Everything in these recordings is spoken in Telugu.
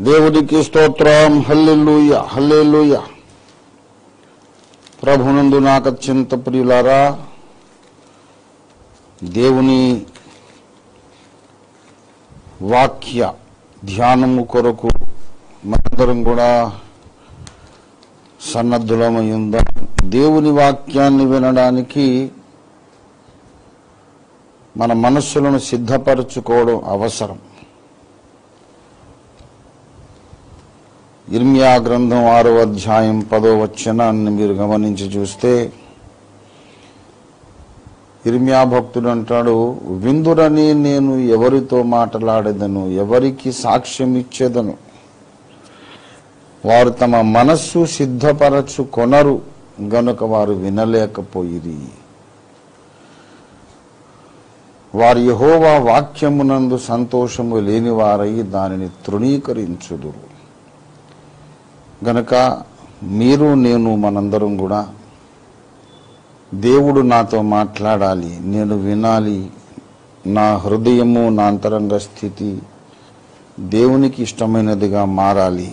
దేవునికి స్తోత్రం హల్లెలూయ హల్లెలూయ ప్రభునందు నాకత్యంత ప్రియులారా దేవుని వాక్య ధ్యానము కొరకు మనందరం కూడా సన్నద్ధులమై ఉందాం దేవుని వాక్యాన్ని వినడానికి మన మనస్సులను సిద్ధపరచుకోవడం అవసరం ఇర్మియా గ్రంథం ఆరో అధ్యాయం పదో వచనాన్ని మీరు గమనించి చూస్తే ఇర్మియా భక్తుడు అంటాడు విందురని నేను ఎవరితో మాట్లాడేదను ఎవరికి సాక్ష్యం ఇచ్చేదను వారు తమ మనస్సు సిద్ధపరచు కొనరు గనుక వారు వినలేకపోయిరి వారి యహోవా వాక్యమునందు సంతోషము లేని వారై దానిని తృణీకరించుదురు గనక మీరు నేను మనందరం కూడా దేవుడు నాతో మాట్లాడాలి నేను వినాలి నా హృదయము నా అంతరంగ స్థితి దేవునికి ఇష్టమైనదిగా మారాలి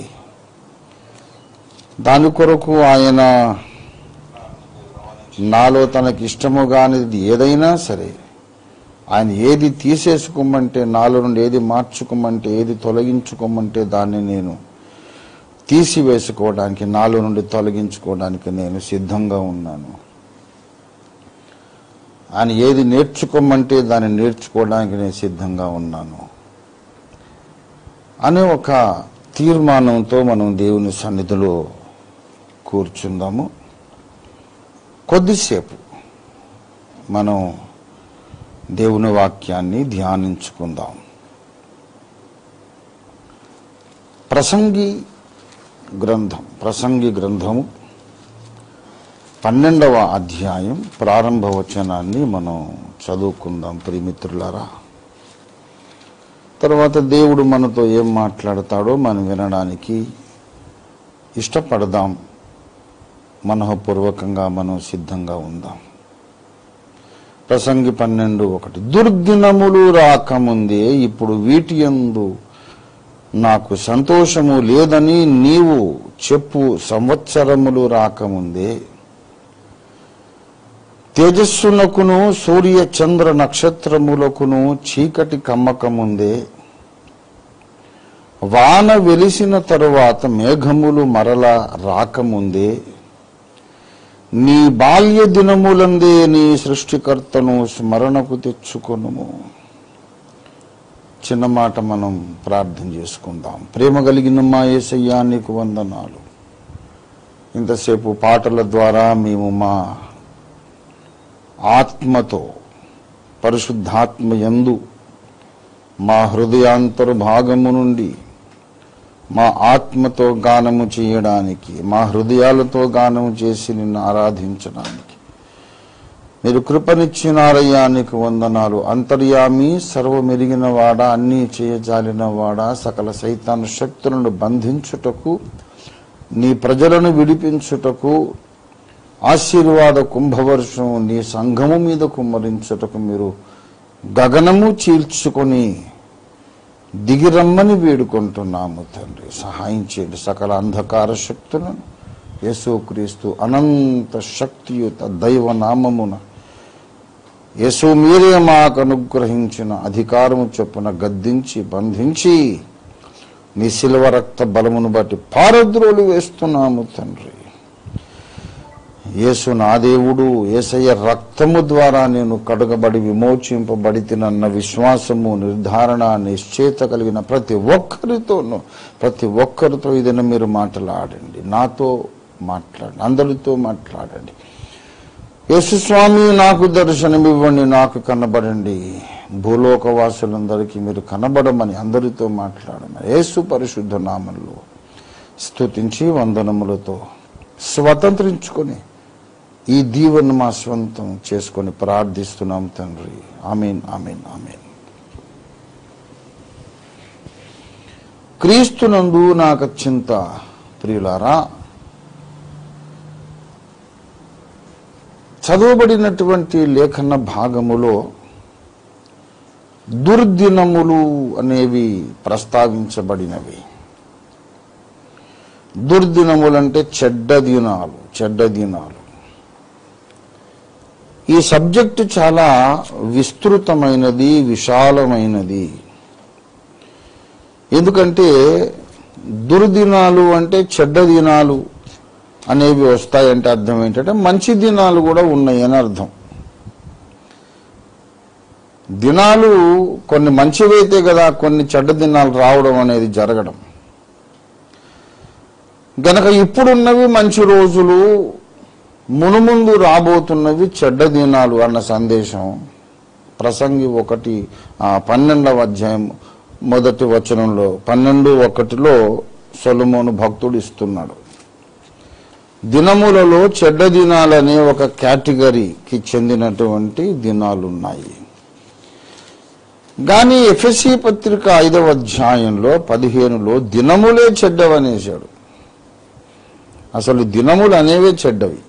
దాని కొరకు ఆయన నాలో తనకి ఇష్టము కానిది ఏదైనా సరే ఆయన ఏది తీసేసుకోమంటే నాలో నుండి ఏది మార్చుకోమంటే ఏది తొలగించుకోమంటే దాన్ని నేను తీసివేసుకోవడానికి నాలో నుండి తొలగించుకోవడానికి నేను సిద్ధంగా ఉన్నాను ఆయన ఏది నేర్చుకోమంటే దాన్ని నేర్చుకోవడానికి నేను సిద్ధంగా ఉన్నాను అనే ఒక తీర్మానంతో మనం దేవుని సన్నిధిలో కూర్చుందాము కొద్దిసేపు మనం దేవుని వాక్యాన్ని ధ్యానించుకుందాం ప్రసంగి గ్రంథం ప్రసంగి గ్రంథము పన్నెండవ అధ్యాయం ప్రారంభ వచనాన్ని మనం చదువుకుందాం ప్రియమిత్రులారా తర్వాత దేవుడు మనతో ఏం మాట్లాడతాడో మనం వినడానికి ఇష్టపడదాం మనఃపూర్వకంగా మనం సిద్ధంగా ఉందాం ప్రసంగి పన్నెండు ఒకటి దుర్దినములు రాకముందే ఇప్పుడు వీటి యందు నాకు సంతోషము లేదని నీవు చెప్పు సంవత్సరములు రాకముందే తేజస్సునకును సూర్య చంద్ర నక్షత్రములకును చీకటి కమ్మకముందే వాన వెలిసిన తరువాత మేఘములు మరల రాకముందే నీ బాల్య దినములందే నీ సృష్టికర్తను స్మరణకు తెచ్చుకొనుము చిన్న మాట మనం ప్రార్థన చేసుకుందాం ప్రేమ కలిగిన మా ఏసయ్యా నీకు వందనాలు ఇంతసేపు పాటల ద్వారా మేము మా ఆత్మతో పరిశుద్ధాత్మ యందు మా హృదయాంతర భాగము నుండి మా ఆత్మతో గానము చేయడానికి మా హృదయాలతో గానము చేసి నిన్ను ఆరాధించడానికి మీరు కృపనిచ్చినారయ్యా నీకు వందనాలు అంతర్యామి సర్వమెరిగిన వాడ అన్నీ చేయజాలిన వాడ సకల సైతాను శక్తులను బంధించుటకు నీ ప్రజలను విడిపించుటకు ఆశీర్వాద కుంభవర్షం నీ సంఘము మీద కుమ్మరించుటకు మీరు గగనము చీల్చుకొని దిగిరమ్మని వేడుకుంటున్నాము తండ్రి సహాయం చేయండి సకల అంధకార శక్తులను యేసుక్రీస్తు అనంత శక్తియుత దైవ నామమున యేసు మీరే మాకు అనుగ్రహించిన అధికారము చొప్పున గద్దించి బంధించి నీ శిల్వ రక్త బలమును బట్టి పారద్రోలు వేస్తున్నాము తండ్రి యేసు నా దేవుడు ఏసయ్య రక్తము ద్వారా నేను కడగబడి విమోచింపబడి తినన్న విశ్వాసము నిర్ధారణ నిశ్చేత కలిగిన ప్రతి ఒక్కరితోనూ ప్రతి ఒక్కరితో ఇదైనా మీరు మాట్లాడండి నాతో మాట్లాడండి అందరితో మాట్లాడండి యేసుస్వామి నాకు దర్శనమివ్వండి నాకు కనబడండి భూలోకవాసులందరికీ మీరు కనబడమని అందరితో మాట్లాడమని యేసు పరిశుద్ధ నామంలో స్తుతించి వందనములతో స్వతంత్రించుకొని ఈ దీవెను మా స్వంతం చేసుకొని ప్రార్థిస్తున్నాం తండ్రి ఆమెన్ ఆమెన్ ఆమెన్ క్రీస్తునందు నాకు చింత ప్రియులారా చదవబడినటువంటి లేఖన భాగములో దుర్దినములు అనేవి ప్రస్తావించబడినవి దుర్దినములంటే చెడ్డ దినాలు చెడ్డ దినాలు ఈ సబ్జెక్టు చాలా విస్తృతమైనది విశాలమైనది ఎందుకంటే దుర్దినాలు అంటే చెడ్డ దినాలు అనేవి వస్తాయంటే అర్థం ఏంటంటే మంచి దినాలు కూడా ఉన్నాయని అర్థం దినాలు కొన్ని మంచివైతే కదా కొన్ని చెడ్డ దినాలు రావడం అనేది జరగడం గనక ఇప్పుడున్నవి మంచి రోజులు మునుముందు రాబోతున్నవి చెడ్డ దినాలు అన్న సందేశం ప్రసంగి ఒకటి ఆ, పన్నెండవ అధ్యాయం మొదటి వచనంలో పన్నెండు ఒకటిలో సొలమోను భక్తుడు ఇస్తున్నాడు దినములలో చెడ్డ దినాలనే ఒక కేటగిరీకి చెందినటువంటి దినాలున్నాయి కానీ ఎఫ్ఎస్సి పత్రిక ఐదవ అధ్యాయంలో పదిహేనులో దినములే చెడ్డవనేశాడు అసలు దినములు అనేవే చెడ్డవి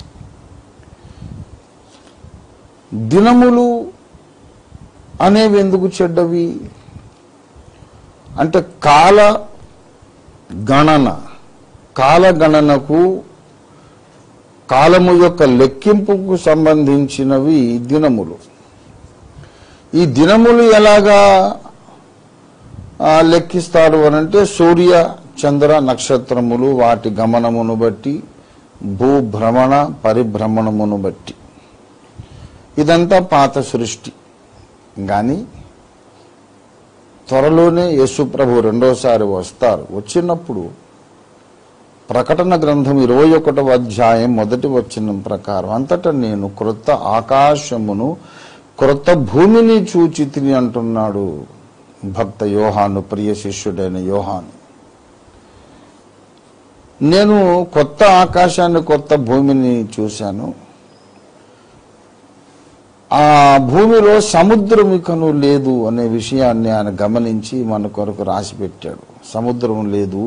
దినములు అనేవి ఎందుకు చెడ్డవి అంటే కాల గణన కాలగణనకు కాలము యొక్క లెక్కింపుకు సంబంధించినవి దినములు ఈ దినములు ఎలాగా ఆ, లెక్కిస్తాడు అనంటే సూర్య చంద్ర నక్షత్రములు వాటి గమనమును బట్టి భూభ్రమణ పరిభ్రమణమును బట్టి ఇదంతా పాత సృష్టి కానీ త్వరలోనే యేసు ప్రభు రెండోసారి వస్తారు వచ్చినప్పుడు ప్రకటన గ్రంథం ఇరవై ఒకటవ అధ్యాయం మొదటి వచ్చిన ప్రకారం అంతటా నేను క్రొత్త ఆకాశమును క్రొత్త భూమిని చూచి తిని అంటున్నాడు భక్త యోహాను ప్రియ శిష్యుడైన యోహాను నేను కొత్త ఆకాశాన్ని కొత్త భూమిని చూశాను ఆ భూమిలో సముద్రం ఇకను లేదు అనే విషయాన్ని ఆయన గమనించి మన కొరకు రాసి పెట్టాడు సముద్రం లేదు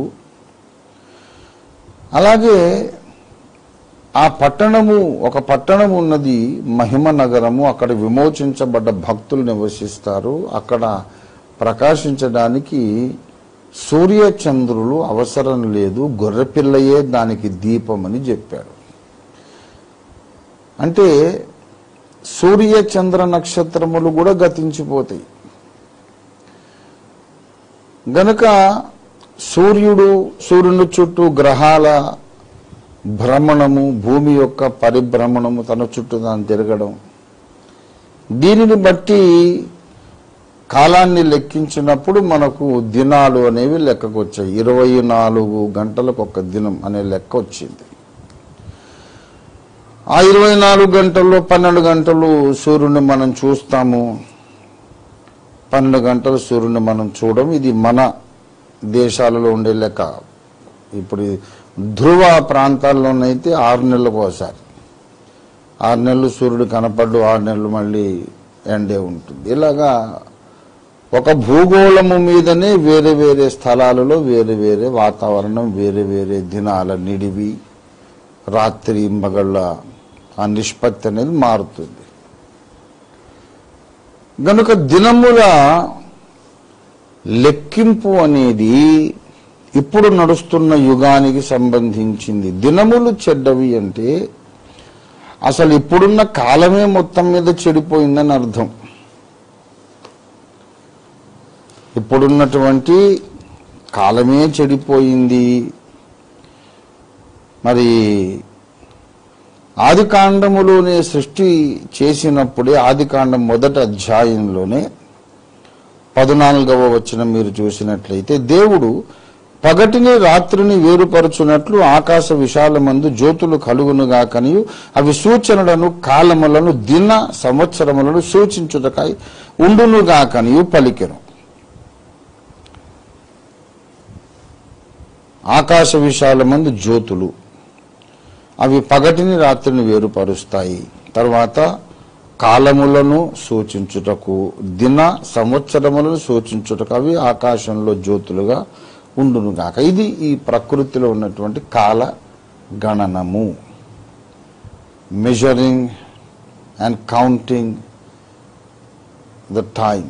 అలాగే ఆ పట్టణము ఒక పట్టణం ఉన్నది మహిమ నగరము అక్కడ విమోచించబడ్డ భక్తులు నివసిస్తారు అక్కడ ప్రకాశించడానికి సూర్య చంద్రులు అవసరం లేదు గొర్రెపిల్లయే దానికి దీపం అని చెప్పాడు అంటే సూర్య చంద్ర నక్షత్రములు కూడా గతించిపోతాయి గనుక సూర్యుడు సూర్యుని చుట్టూ గ్రహాల భ్రమణము భూమి యొక్క పరిభ్రమణము తన చుట్టూ తాను తిరగడం దీనిని బట్టి కాలాన్ని లెక్కించినప్పుడు మనకు దినాలు అనేవి లెక్కకు వచ్చాయి ఇరవై నాలుగు గంటలకు ఒక దినం అనే లెక్క వచ్చింది ఆ ఇరవై నాలుగు గంటల్లో పన్నెండు గంటలు సూర్యుని మనం చూస్తాము పన్నెండు గంటలు సూర్యుని మనం చూడడం ఇది మన దేశాలలో ఉండే లెక్క ఇప్పుడు ఈ ధ్రువ ప్రాంతాల్లోనైతే ఆరు నెలలకు ఒకసారి ఆరు నెలలు సూర్యుడు కనపడ్డు ఆరు నెలలు మళ్ళీ ఎండే ఉంటుంది ఇలాగా ఒక భూగోళము మీదనే వేరే వేరే స్థలాలలో వేరే వేరే వాతావరణం వేరే వేరే దినాల నిడివి రాత్రి మగళ్ళ ఆ నిష్పత్తి అనేది మారుతుంది గనుక దినముల లెక్కింపు అనేది ఇప్పుడు నడుస్తున్న యుగానికి సంబంధించింది దినములు చెడ్డవి అంటే అసలు ఇప్పుడున్న కాలమే మొత్తం మీద చెడిపోయిందని అర్థం ఇప్పుడున్నటువంటి కాలమే చెడిపోయింది మరి ఆది కాండములోనే సృష్టి చేసినప్పుడే ఆది కాండం మొదటి అధ్యాయంలోనే పద్నాలుగవ వచ్చిన మీరు చూసినట్లయితే దేవుడు పగటిని రాత్రిని వేరుపరచునట్లు ఆకాశ విశాలమందు జ్యోతులు కలుగునుగా కనియు అవి సూచనలను కాలములను దిన సంవత్సరములను సూచించుటకై ఉండునుగా కనియు పలికెను ఆకాశ విశాలమందు జ్యోతులు అవి పగటిని రాత్రిని వేరుపరుస్తాయి తర్వాత కాలములను సూచించుటకు దిన సంవత్సరములను సూచించుటకు అవి ఆకాశంలో జ్యోతులుగా ఉండునుగాక ఇది ఈ ప్రకృతిలో ఉన్నటువంటి కాల గణనము measuring and counting the time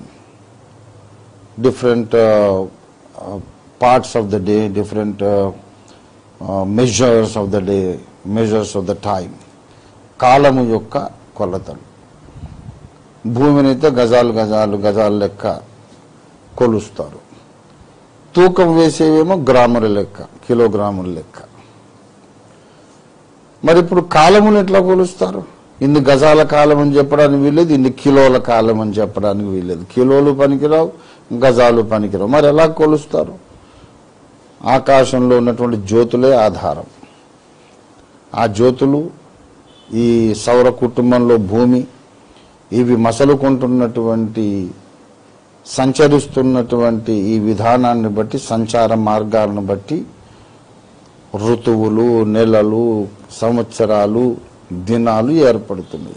different parts of the day different measures of the day measures of the time కాలము యొక్క కొలతలు భూమిని అయితే గజాలు గజాలు గజాలు లెక్క కొలుస్తారు తూకం వేసేవేమో గ్రాముల లెక్క కిలోగ్రాముల లెక్క మరి ఇప్పుడు కాలమును ఎట్లా కొలుస్తారు ఇన్ని గజాల కాలం అని చెప్పడానికి వీల్లేదు ఇన్ని కిలోల కాలం అని చెప్పడానికి వీల్లేదు కిలోలు పనికిరావు గజాలు పనికిరావు మరి ఎలా కొలుస్తారు ఆకాశంలో ఉన్నటువంటి జ్యోతులే ఆధారం ఆ జ్యోతులు ఈ సౌర కుటుంబంలో భూమి ఇవి మసలుకుంటున్నటువంటి సంచరిస్తున్నటువంటి ఈ విధానాన్ని బట్టి సంచార మార్గాలను బట్టి ఋతువులు నెలలు సంవత్సరాలు దినాలు ఏర్పడుతున్నాయి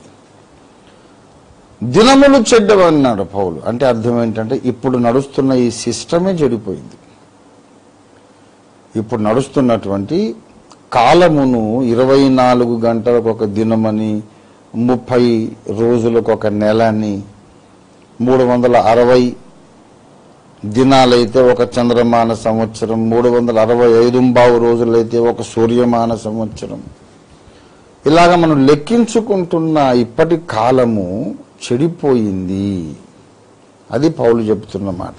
దినములు చెడ్డవన్నాడు పౌలు అంటే అర్థం ఏంటంటే ఇప్పుడు నడుస్తున్న ఈ సిస్టమే చెడిపోయింది ఇప్పుడు నడుస్తున్నటువంటి కాలమును ఇరవై నాలుగు గంటలకు ఒక దినమని ముప్పై రోజులకు ఒక నెలని మూడు వందల అరవై దినాలైతే ఒక చంద్రమాన సంవత్సరం మూడు వందల అరవై ఐదు బావు రోజులైతే ఒక సూర్యమాన సంవత్సరం ఇలాగ మనం లెక్కించుకుంటున్న ఇప్పటి కాలము చెడిపోయింది అది పౌలు చెప్తున్న మాట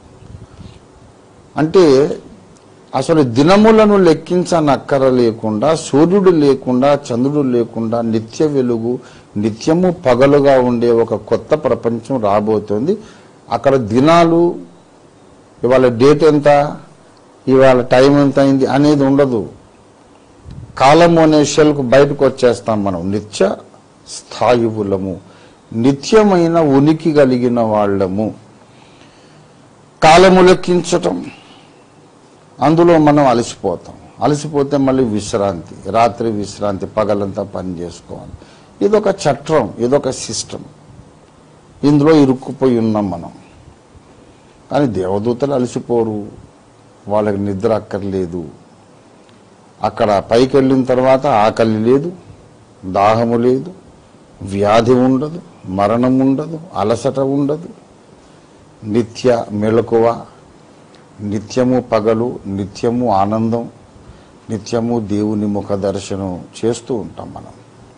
అంటే అసలు దినములను లెక్కించనక్కర లేకుండా సూర్యుడు లేకుండా చంద్రుడు లేకుండా నిత్య వెలుగు నిత్యము పగలుగా ఉండే ఒక కొత్త ప్రపంచం రాబోతోంది అక్కడ దినాలు ఇవాళ డేట్ ఎంత ఇవాళ టైం ఎంత అయింది అనేది ఉండదు కాలము అనే షెల్కు బయటకు వచ్చేస్తాం మనం నిత్య స్థాయువులము నిత్యమైన ఉనికి కలిగిన వాళ్ళము కాలము లెక్కించటం అందులో మనం అలసిపోతాం అలసిపోతే మళ్ళీ విశ్రాంతి రాత్రి విశ్రాంతి పగలంతా పని చేసుకోవాలి ఇదొక చట్రం ఇదొక సిస్టమ్ ఇందులో ఇరుక్కుపోయి ఉన్నాం మనం కానీ దేవదూతలు అలసిపోరు వాళ్ళకి నిద్ర అక్కర్లేదు అక్కడ పైకి వెళ్ళిన తర్వాత ఆకలి లేదు దాహము లేదు వ్యాధి ఉండదు మరణం ఉండదు అలసట ఉండదు నిత్య మెలకువ నిత్యము పగలు నిత్యము ఆనందం నిత్యము దేవుని ముఖ దర్శనం చేస్తూ ఉంటాం మనం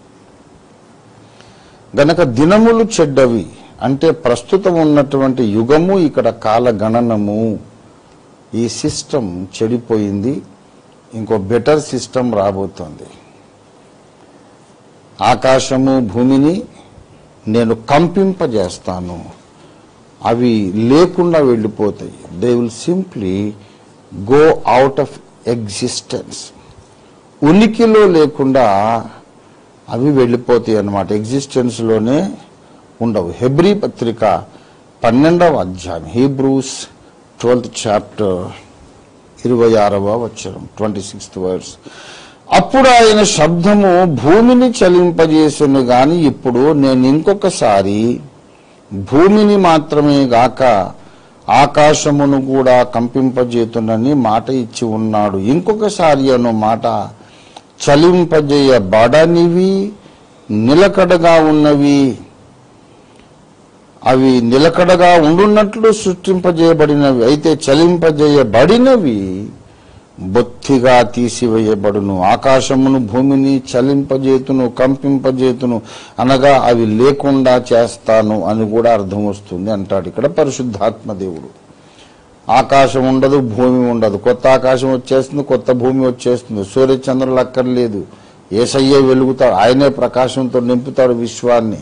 గనక దినములు చెడ్డవి అంటే ప్రస్తుతం ఉన్నటువంటి యుగము ఇక్కడ కాల గణనము ఈ సిస్టమ్ చెడిపోయింది ఇంకో బెటర్ సిస్టమ్ రాబోతోంది ఆకాశము భూమిని నేను కంపింపజేస్తాను అవి లేకుండా వెళ్ళిపోతాయి they will simply go out of existence ఉనికిలో లేకుండా అవి వెళ్ళిపోతాయి అన్నమాట ఎగ్జిస్టెన్స్లోనే ఉండవు హెబ్రీ పత్రిక పన్నెండవ అధ్యాయం హీబ్రూస్ ట్వెల్త్ చాప్టర్ ఇరవై ఆరవ వచ్చరం ట్వంటీ సిక్స్త్ వర్స్ అప్పుడు ఆయన శబ్దము భూమిని చలింపజేసును గాని ఇప్పుడు నేను ఇంకొకసారి భూమిని మాత్రమే గాక ఆకాశమును కూడా కంపింపజేతునని మాట ఇచ్చి ఉన్నాడు ఇంకొకసారి అను మాట చలింపజేయబడనివి నిలకడగా ఉన్నవి అవి నిలకడగా ఉండున్నట్లు సృష్టింపజేయబడినవి అయితే చలింపజేయబడినవి బొత్తిగా తీసివేయబడును ఆకాశమును భూమిని చలింపజేతును కంపింపజేతును అనగా అవి లేకుండా చేస్తాను అని కూడా అర్థం వస్తుంది అంటాడు ఇక్కడ పరిశుద్ధాత్మ దేవుడు ఆకాశం ఉండదు భూమి ఉండదు కొత్త ఆకాశం వచ్చేస్తుంది కొత్త భూమి వచ్చేస్తుంది సూర్యచంద్రులు అక్కర్లేదు ఏసయ్యే వెలుగుతాడు ఆయనే ప్రకాశంతో నింపుతాడు విశ్వాన్ని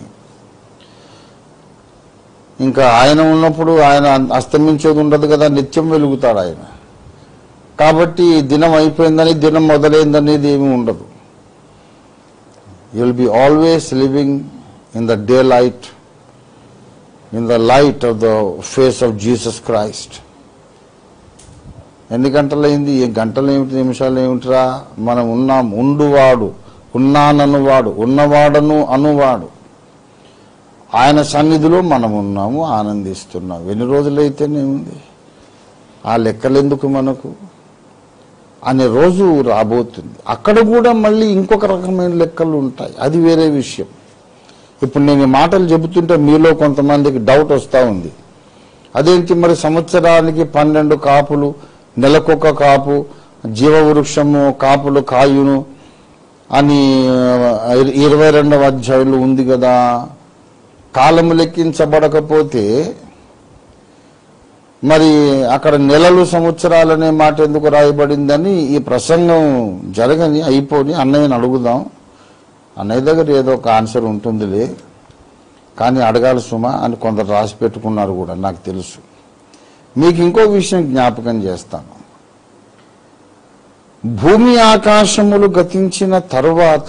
ఇంకా ఆయన ఉన్నప్పుడు ఆయన అస్తమించేది ఉండదు కదా నిత్యం వెలుగుతాడు ఆయన కాబట్టి దినం అయిపోయిందని దినం మొదలైందనేది ఏమీ ఉండదు you'll be always living in the daylight in the light of the face of Jesus Christ ఎన్ని గంటలైంది ఏ గంటలు ఏమిటి నిమిషాలు ఏమిటిరా మనం ఉన్నాం ఉండువాడు ఉన్నాననువాడు ఉన్నవాడను అనువాడు ఆయన సన్నిధిలో మనం ఉన్నాము ఆనందిస్తున్నాం ఎన్ని రోజులైతేనేముంది ఆ లెక్కలెందుకు మనకు అనే రోజు రాబోతుంది అక్కడ కూడా మళ్ళీ ఇంకొక రకమైన లెక్కలు ఉంటాయి అది వేరే విషయం ఇప్పుడు నేను ఈ మాటలు చెబుతుంటే మీలో కొంతమందికి డౌట్ వస్తూ ఉంది అదేంటి మరి సంవత్సరానికి పన్నెండు కాపులు నెలకొక కాపు జీవవృక్షము కాపులు కాయును అని ఆ, ఇరవై రెండవ అధ్యాయంలో ఉంది కదా కాలము లెక్కించబడకపోతే మరి అక్కడ నెలలు సంవత్సరాలనే మాట ఎందుకు రాయబడిందని ఈ ప్రసంగం జరగని అయిపోని అన్నయ్యని అడుగుదాం అన్నయ్య దగ్గర ఏదో ఒక ఆన్సర్ ఉంటుందిలే కానీ అడగాలి సుమా అని కొందరు రాసి పెట్టుకున్నారు కూడా నాకు తెలుసు మీకు ఇంకో విషయం జ్ఞాపకం చేస్తాను భూమి ఆకాశములు గతించిన తరువాత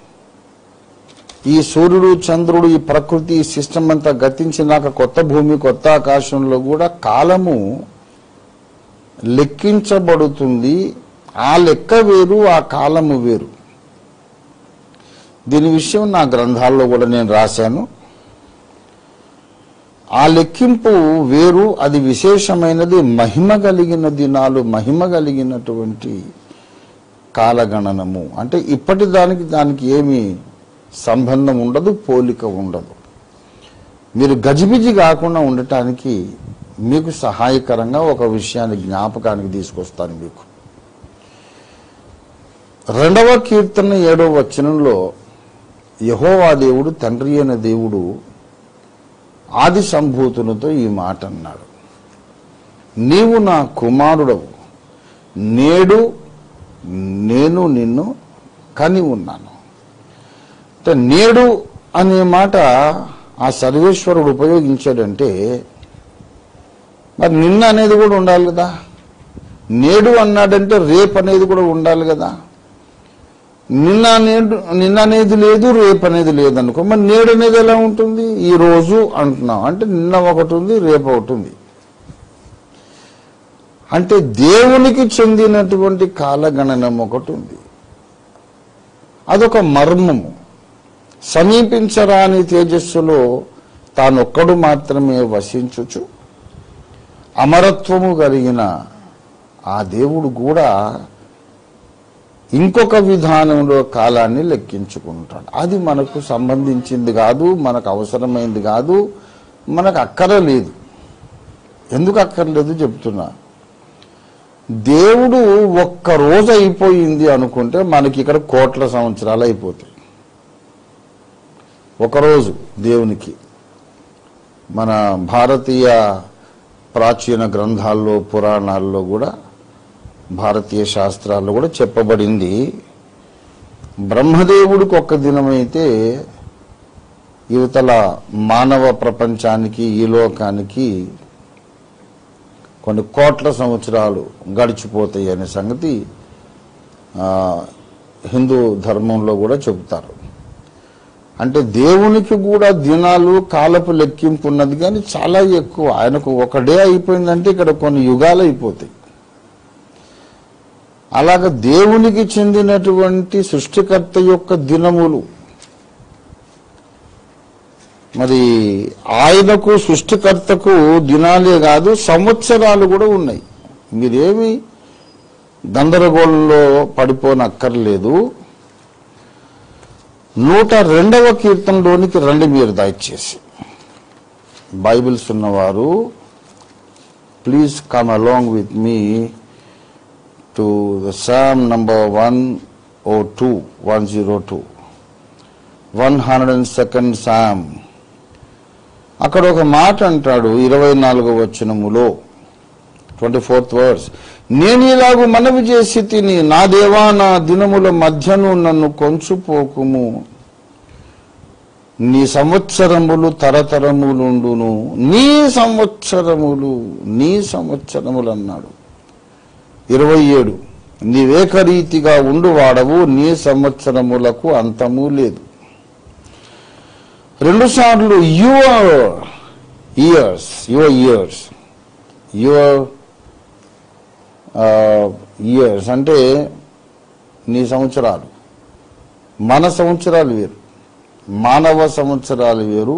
ఈ సూర్యుడు చంద్రుడు ఈ ప్రకృతి ఈ సిస్టమ్ అంతా గతించినాక కొత్త భూమి కొత్త ఆకాశంలో కూడా కాలము లెక్కించబడుతుంది ఆ లెక్క వేరు ఆ కాలము వేరు దీని విషయం నా గ్రంథాల్లో కూడా నేను రాశాను ఆ లెక్కింపు వేరు అది విశేషమైనది మహిమ కలిగిన దినాలు మహిమ కలిగినటువంటి కాలగణనము అంటే ఇప్పటి దానికి దానికి ఏమి సంబంధం ఉండదు పోలిక ఉండదు మీరు గజిబిజి కాకుండా ఉండటానికి మీకు సహాయకరంగా ఒక విషయాన్ని జ్ఞాపకానికి తీసుకొస్తాను మీకు రెండవ కీర్తన ఏడవ వచనంలో యహోవా దేవుడు తండ్రి అయిన దేవుడు ఆది సంభూతునితో ఈ మాట అన్నాడు నీవు నా కుమారుడవు నేడు నేను నిన్ను కని ఉన్నాను అంటే నేడు అనే మాట ఆ సర్వేశ్వరుడు ఉపయోగించాడంటే మరి నిన్న అనేది కూడా ఉండాలి కదా నేడు అన్నాడంటే రేపు అనేది కూడా ఉండాలి కదా నిన్న నేడు నిన్న అనేది లేదు రేపు అనేది లేదు అనుకో మరి నేడు అనేది ఎలా ఉంటుంది ఈ రోజు అంటున్నాం అంటే నిన్న ఒకటి ఉంది రేపు ఒకటి ఉంది అంటే దేవునికి చెందినటువంటి కాలగణనం ఒకటి ఉంది అదొక మర్మము సమీపించరాని తేజస్సులో తానొక్కడు మాత్రమే వసించుచు అమరత్వము కలిగిన ఆ దేవుడు కూడా ఇంకొక విధానంలో కాలాన్ని లెక్కించుకుంటాడు అది మనకు సంబంధించింది కాదు మనకు అవసరమైంది కాదు మనకు అక్కరలేదు ఎందుకు అక్కర్లేదు చెప్తున్నా దేవుడు ఒక్క రోజు అయిపోయింది అనుకుంటే మనకి ఇక్కడ కోట్ల సంవత్సరాలు అయిపోతాయి ఒకరోజు దేవునికి మన భారతీయ ప్రాచీన గ్రంథాల్లో పురాణాల్లో కూడా భారతీయ శాస్త్రాల్లో కూడా చెప్పబడింది బ్రహ్మదేవుడికి ఒక్క దినమైతే యువతల మానవ ప్రపంచానికి ఈ లోకానికి కొన్ని కోట్ల సంవత్సరాలు గడిచిపోతాయి అనే సంగతి ఆ, హిందూ ధర్మంలో కూడా చెబుతారు అంటే దేవునికి కూడా దినాలు కాలపు లెక్కింపు ఉన్నది కానీ చాలా ఎక్కువ ఆయనకు ఒక డే అయిపోయిందంటే ఇక్కడ కొన్ని యుగాలు అయిపోతాయి అలాగ దేవునికి చెందినటువంటి సృష్టికర్త యొక్క దినములు మరి ఆయనకు సృష్టికర్తకు దినాలే కాదు సంవత్సరాలు కూడా ఉన్నాయి మీరేమి గందరగోళంలో పడిపోనక్కర్లేదు నూట రెండవ కీర్తనలోనికి రండి మీరు దయచేసి బైబిల్స్ ఉన్నవారు please come along with me to the psalm number one o two one zero two one hundred and second psalm అక్కడ ఒక మాట అంటాడు ఇరవై నాలుగవ వచనములో ట్వంటీ ఫోర్త్ వర్స్ నేను ఇలాగు మనవి చేసి తిని నా దేవా నా దినముల మధ్యను నన్ను కొంచుపోకుము నీ సంవత్సరములు తరతరములుండును నీ సంవత్సరములు నీ సంవత్సరములు అన్నాడు ఇరవై ఏడు నీవేకరీతిగా ఉండు వాడవు నీ సంవత్సరములకు అంతము లేదు రెండు సార్లు your years your years your years అంటే నీ సంవత్సరాలు మన సంవత్సరాలు వేరు మానవ సంవత్సరాలు వేరు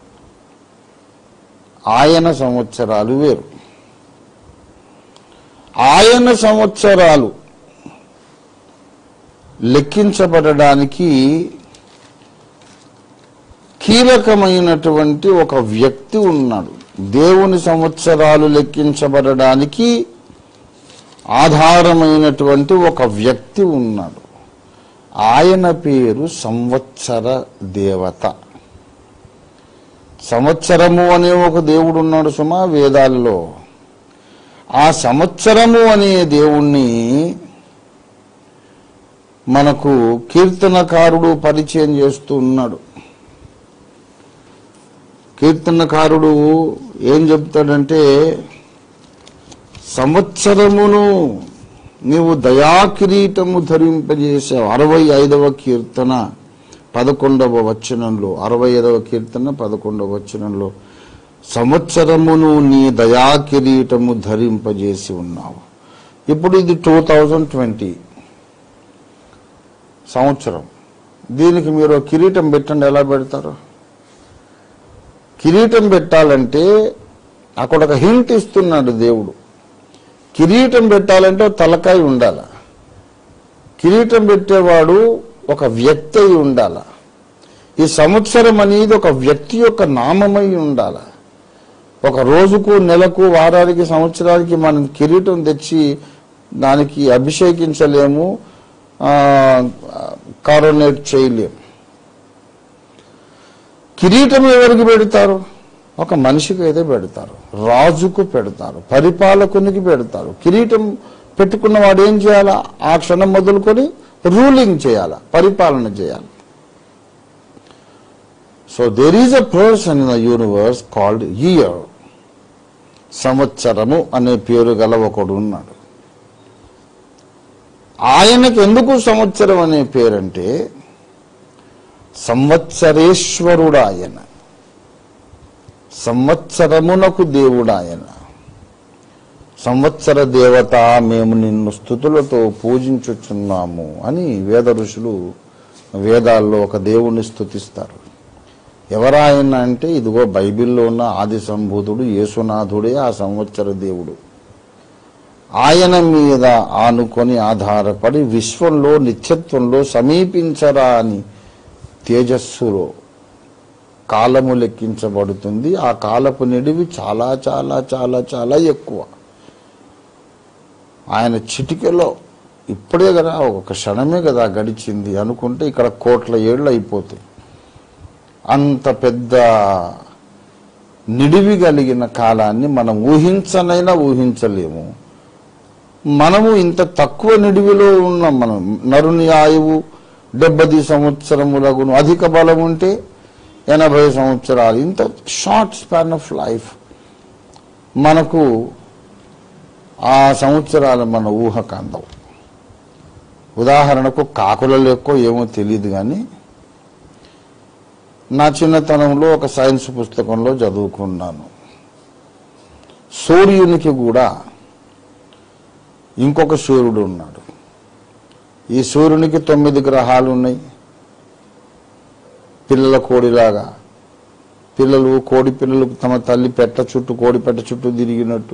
ఆయన సంవత్సరాలు వేరు ఆయన సంవత్సరాలు లెక్కించబడడానికి కీలకమైనటువంటి ఒక వ్యక్తి ఉన్నాడు దేవుని సంవత్సరాలు లెక్కించబడడానికి ఆధారమైనటువంటి ఒక వ్యక్తి ఉన్నాడు ఆయన పేరు సంవత్సర దేవత సంవత్సరము అనే ఒక దేవుడు ఉన్నాడు సుమా వేదాల్లో ఆ సంవత్సరము అనే దేవుణ్ణి మనకు కీర్తనకారుడు పరిచయం చేస్తూ ఉన్నాడు కీర్తనకారుడు ఏం చెప్తాడంటే సంవత్సరమును నీవు దయాకిరీటము ధరింపజేసావు అరవై ఐదవ కీర్తన పదకొండవ వచనంలో అరవై ఐదవ కీర్తన పదకొండవ వచనంలో సంవత్సరమును నీ దయాకిరీటము ధరింపజేసి ఉన్నావు ఇప్పుడు ఇది టూ థౌజండ్ ట్వంటీ సంవత్సరం దీనికి మీరు కిరీటం పెట్టండి ఎలా పెడతారు కిరీటం పెట్టాలంటే అక్కడ ఒక హింట్ ఇస్తున్నాడు దేవుడు కిరీటం పెట్టాలంటే ఒక తలకాయ ఉండాల కిరీటం పెట్టేవాడు ఒక వ్యక్తి అయి ఉండాల ఈ సంవత్సరం అనేది ఒక వ్యక్తి యొక్క నామమై ఉండాల ఒక రోజుకు నెలకు వారానికి సంవత్సరానికి మనం కిరీటం తెచ్చి దానికి అభిషేకించలేము కారోనేట్ చేయలేము కిరీటం ఎవరికి పెడతారు ఒక మనిషికి అయితే పెడతారు రాజుకు పెడతారు పరిపాలకునికి పెడతారు కిరీటం పెట్టుకున్న వాడు ఏం చేయాలా ఆ క్షణం మొదలుకొని రూలింగ్ చేయాలా పరిపాలన చేయాలి so there is a person in the universe called year సంవత్సరము అనే పేరు గల ఒకడు ఉన్నాడు ఆయనకు ఎందుకు సంవత్సరం అనే పేరంటే సంవత్సరేశ్వరుడు ఆయన సంవత్సరమునకు దేవుడు ఆయన సంవత్సర దేవత మేము నిన్ను స్థుతులతో పూజించుచున్నాము అని వేద ఋషులు వేదాల్లో ఒక దేవుణ్ణి స్థుతిస్తారు ఎవరాయన అంటే ఇదిగో బైబిల్లో ఉన్న ఆది సంభూతుడు యేసునాథుడే ఆ సంవత్సర దేవుడు ఆయన మీద ఆనుకొని ఆధారపడి విశ్వంలో నిత్యత్వంలో సమీపించరా అని తేజస్సులో కాలము లెక్కించబడుతుంది ఆ కాలపు నిడివి చాలా చాలా చాలా చాలా ఎక్కువ ఆయన చిటికెలో ఇప్పుడే కదా ఒక క్షణమే కదా గడిచింది అనుకుంటే ఇక్కడ కోట్ల ఏళ్ళు అయిపోతాయి అంత పెద్ద నిడివి కలిగిన కాలాన్ని మనం ఊహించనైనా ఊహించలేము మనము ఇంత తక్కువ నిడివిలో ఉన్నాం మనం నరుని ఆయువు డెబ్బది సంవత్సరములగును అధిక బలం ఉంటే ఎనభై సంవత్సరాలు ఇంత షార్ట్ స్పాన్ ఆఫ్ లైఫ్ మనకు ఆ సంవత్సరాలు మన ఊహకు అందవు ఉదాహరణకు కాకుల లెక్కో ఏమో తెలియదు కానీ నా చిన్నతనంలో ఒక సైన్స్ పుస్తకంలో చదువుకున్నాను సూర్యునికి కూడా ఇంకొక సూర్యుడు ఉన్నాడు ఈ సూర్యునికి తొమ్మిది గ్రహాలు ఉన్నాయి పిల్లల కోడిలాగా పిల్లలు కోడి పిల్లలు తమ తల్లి పెట్ట చుట్టూ కోడి పెట్ట చుట్టూ తిరిగినట్టు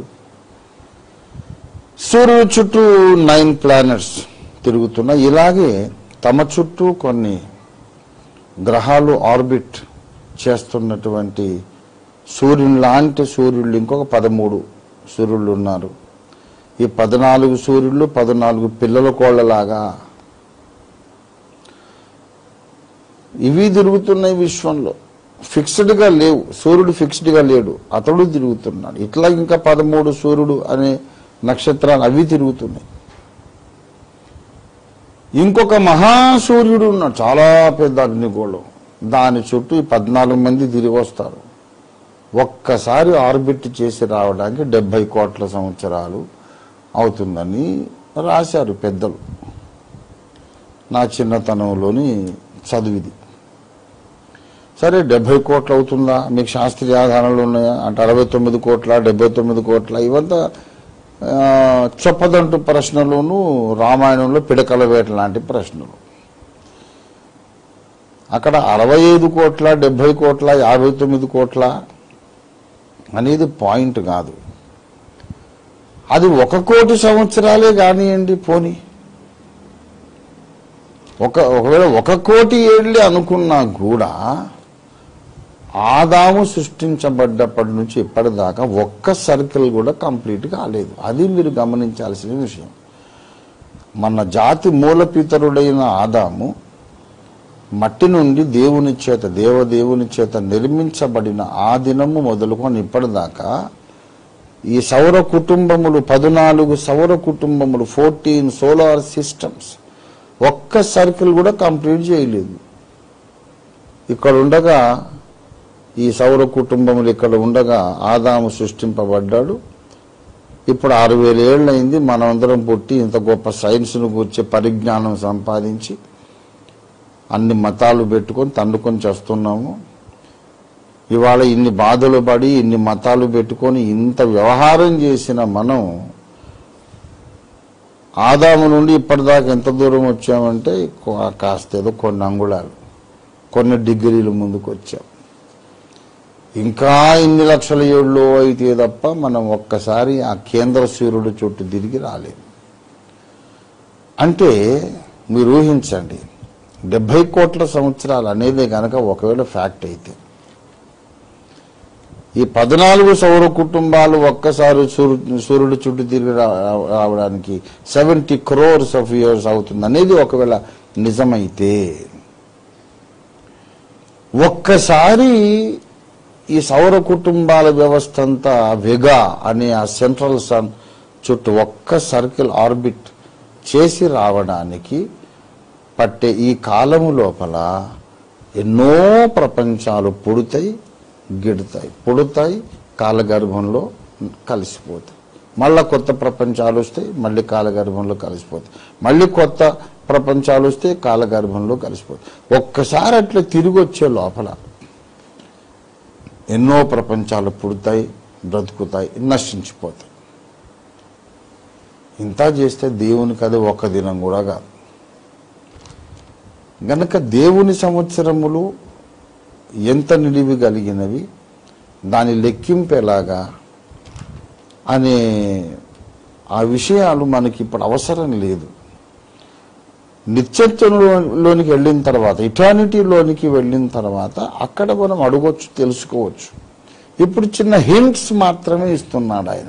సూర్యుడు చుట్టూ నైన్ ప్లానెట్స్ తిరుగుతున్నాయి ఇలాగే తమ చుట్టూ కొన్ని గ్రహాలు ఆర్బిట్ చేస్తున్నటువంటి సూర్యుని లాంటి సూర్యుళ్ళు ఇంకొక పదమూడు సూర్యుళ్ళు ఉన్నారు ఈ పద్నాలుగు సూర్యుళ్ళు పద్నాలుగు పిల్లల కోళ్ళలాగా ఇవి తిరుగుతున్నాయి విశ్వంలో ఫిక్స్డ్గా లేవు సూర్యుడు ఫిక్స్డ్గా లేడు అతడు తిరుగుతున్నాడు ఇట్లా ఇంకా పదమూడు సూర్యుడు అనే నక్షత్రాలు అవి తిరుగుతున్నాయి ఇంకొక మహాసూర్యుడు ఉన్నాడు చాలా పెద్ద అగ్నిగోళం దాని చుట్టూ ఈ పద్నాలుగు మంది తిరిగి వస్తారు ఒక్కసారి ఆర్బిట్ చేసి రావడానికి డెబ్బై కోట్ల సంవత్సరాలు అవుతుందని రాశారు పెద్దలు నా చిన్నతనంలోని చదివిది సరే డెబ్బై కోట్లు అవుతుందా మీకు శాస్త్రీయ ఆధారాలు ఉన్నాయా అంటే అరవై తొమ్మిది కోట్ల డెబ్బై తొమ్మిది కోట్ల ఇవంతా ఆ, చొప్పదంటు ప్రశ్నలోను రామాయణంలో పిడకల వేట లాంటి ప్రశ్నలు అక్కడ అరవై ఐదు కోట్ల డెబ్బై కోట్ల యాభై తొమ్మిది కోట్ల అనేది పాయింట్ కాదు అది ఒక కోటి సంవత్సరాలే కానివ్వండి పోని ఒక ఒకవేళ ఒక కోటి ఏళ్ళే అనుకున్నా కూడా ఆదాము సృష్టించబడ్డప్పటి నుంచి ఇప్పటిదాకా ఒక్క సర్కిల్ కూడా కంప్లీట్ కాలేదు అది మీరు గమనించాల్సిన విషయం మన జాతి మూలపితరుడైన ఆదాము మట్టి నుండి దేవుని చేత దేవదేవుని చేత నిర్మించబడిన ఆ దినము మొదలుకొని ఇప్పటిదాకా ఈ సౌర కుటుంబములు పద్నాలుగు సౌర కుటుంబములు ఫోర్టీన్ సోలార్ సిస్టమ్స్ ఒక్క సర్కిల్ కూడా కంప్లీట్ చేయలేదు ఇక్కడ ఉండగా ఈ సౌర కుటుంబములు ఇక్కడ ఉండగా ఆదాము సృష్టింపబడ్డాడు ఇప్పుడు ఆరు వేల ఏళ్ళు అయింది మనమందరం పుట్టి ఇంత గొప్ప సైన్స్ను కూర్చే పరిజ్ఞానం సంపాదించి అన్ని మతాలు పెట్టుకొని తండుకొని చేస్తున్నాము ఇవాళ ఇన్ని బాధలు పడి ఇన్ని మతాలు పెట్టుకొని ఇంత వ్యవహారం చేసిన మనం ఆదాము నుండి ఇప్పటిదాకా ఎంత దూరం వచ్చామంటే కొ- కాస్త ఏదో కొన్ని అంగుళాలు కొన్ని డిగ్రీలు ముందుకు వచ్చాం ఇంకా ఇన్ని లక్షల ఏళ్ళు అయితే తప్ప మనం ఒక్కసారి ఆ కేంద్ర సూర్యుడు చుట్టూ తిరిగి రాలేము అంటే మీరు ఊహించండి డెబ్బై కోట్ల సంవత్సరాలు అనేది కనుక ఒకవేళ ఫ్యాక్ట్ అయితే ఈ పద్నాలుగు సౌర కుటుంబాలు ఒక్కసారి సూర్యు సూర్యుడు చుట్టూ తిరిగి రా- రావడానికి సెవెంటీ క్రోర్స్ ఆఫ్ ఇయర్స్ అవుతుంది అనేది ఒకవేళ నిజమైతే ఒక్కసారి ఈ సౌర కుటుంబాల వ్యవస్థ అంతా వెగా అనే ఆ సెంట్రల్ సన్ చుట్టూ ఒక్క సర్కిల్ ఆర్బిట్ చేసి రావడానికి పట్టే ఈ కాలము లోపల ఎన్నో ప్రపంచాలు పుడతాయి గిడతాయి పుడతాయి కాలగర్భంలో కలిసిపోతాయి మళ్ళా కొత్త ప్రపంచాలు వస్తాయి మళ్ళీ కాలగర్భంలో కలిసిపోతాయి మళ్ళీ కొత్త ప్రపంచాలు వస్తే కాలగర్భంలో కలిసిపోతాయి ఒక్కసారి అట్లా తిరిగి వచ్చే లోపల ఎన్నో ప్రపంచాలు పుడతాయి బ్రతుకుతాయి నశించిపోతాయి ఇంత చేస్తే దేవునికి అది ఒక్క దినం కూడా కాదు గనక దేవుని సంవత్సరములు ఎంత నిడివి కలిగినవి దాని లెక్కింపు ఎలాగా అనే ఆ విషయాలు మనకి ఇప్పుడు అవసరం లేదు నిత్యత్వంలోనికి వెళ్ళిన తర్వాత ఇటానిటీలోనికి వెళ్ళిన తర్వాత అక్కడ మనం అడగొచ్చు తెలుసుకోవచ్చు ఇప్పుడు చిన్న హింట్స్ మాత్రమే ఇస్తున్నాడు ఆయన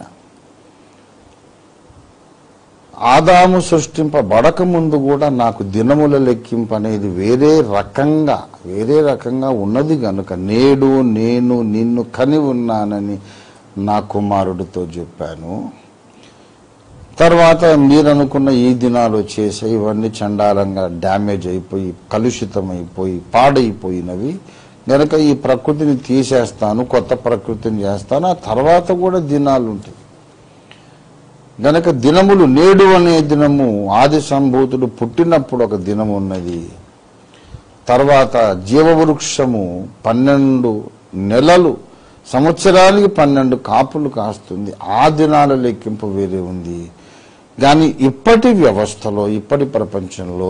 ఆదాము సృష్టింపబడక ముందు కూడా నాకు దినముల లెక్కింపు అనేది వేరే రకంగా వేరే రకంగా ఉన్నది గనుక నేడు నేను నిన్ను కని ఉన్నానని నా కుమారుడితో చెప్పాను తర్వాత మీరు అనుకున్న ఈ దినాలు వచ్చేసి ఇవన్నీ చండాలంగా డ్యామేజ్ అయిపోయి కలుషితమైపోయి పాడైపోయినవి గనక ఈ ప్రకృతిని తీసేస్తాను కొత్త ప్రకృతిని చేస్తాను ఆ తర్వాత కూడా దినాలు ఉంటాయి గనక దినములు నేడు అనే దినము ఆది సంభూతుడు పుట్టినప్పుడు ఒక దినం ఉన్నది తర్వాత జీవవృక్షము పన్నెండు నెలలు సంవత్సరానికి పన్నెండు కాపులు కాస్తుంది ఆ దినాల లెక్కింపు వేరే ఉంది కానీ ఇప్పటి వ్యవస్థలో ఇప్పటి ప్రపంచంలో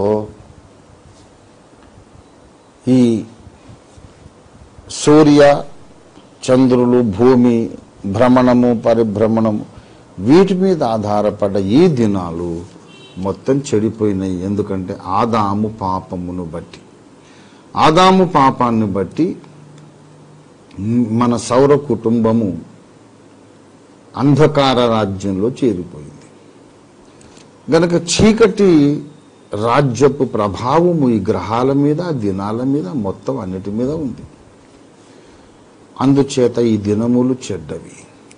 ఈ సూర్య చంద్రులు భూమి భ్రమణము పరిభ్రమణము వీటి మీద ఆధారపడ్డ ఈ దినాలు మొత్తం చెడిపోయినాయి ఎందుకంటే ఆదాము పాపమును బట్టి ఆదాము పాపాన్ని బట్టి మన సౌర కుటుంబము అంధకార రాజ్యంలో చేరిపోయింది గనక చీకటి రాజ్యపు ప్రభావము ఈ గ్రహాల మీద దినాల మీద మొత్తం అన్నిటి మీద ఉంది అందుచేత ఈ దినములు చెడ్డవి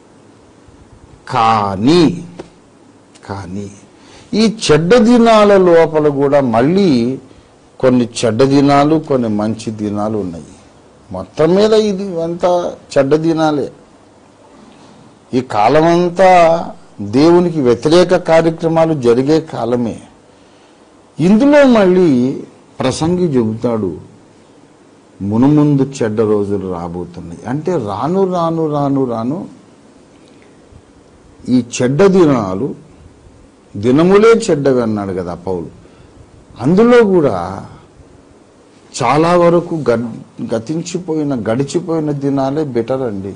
కానీ కానీ ఈ చెడ్డ దినాల లోపల కూడా మళ్ళీ కొన్ని చెడ్డ దినాలు కొన్ని మంచి దినాలు ఉన్నాయి మొత్తం మీద ఇది అంతా చెడ్డ దినాలే ఈ కాలమంతా దేవునికి వ్యతిరేక కార్యక్రమాలు జరిగే కాలమే ఇందులో మళ్ళీ ప్రసంగి చెబుతాడు మునుముందు చెడ్డ రోజులు రాబోతున్నాయి అంటే రాను రాను రాను రాను ఈ చెడ్డ దినాలు దినములే చెడ్డవి అన్నాడు కదా పౌలు అందులో కూడా చాలా వరకు గడ్ గతించిపోయిన గడిచిపోయిన దినాలే బెటర్ అండి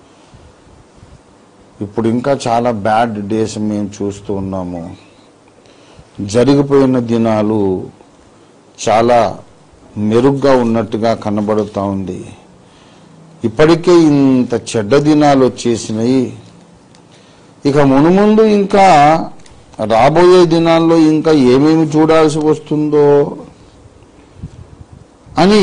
ఇప్పుడు ఇంకా చాలా బ్యాడ్ డేస్ మేము చూస్తూ ఉన్నాము జరిగిపోయిన దినాలు చాలా మెరుగ్గా ఉన్నట్టుగా కనబడుతూ ఉంది ఇప్పటికే ఇంత చెడ్డ దినాలు వచ్చేసినాయి ఇక మునుముందు ఇంకా రాబోయే దినాల్లో ఇంకా ఏమేమి చూడాల్సి వస్తుందో అని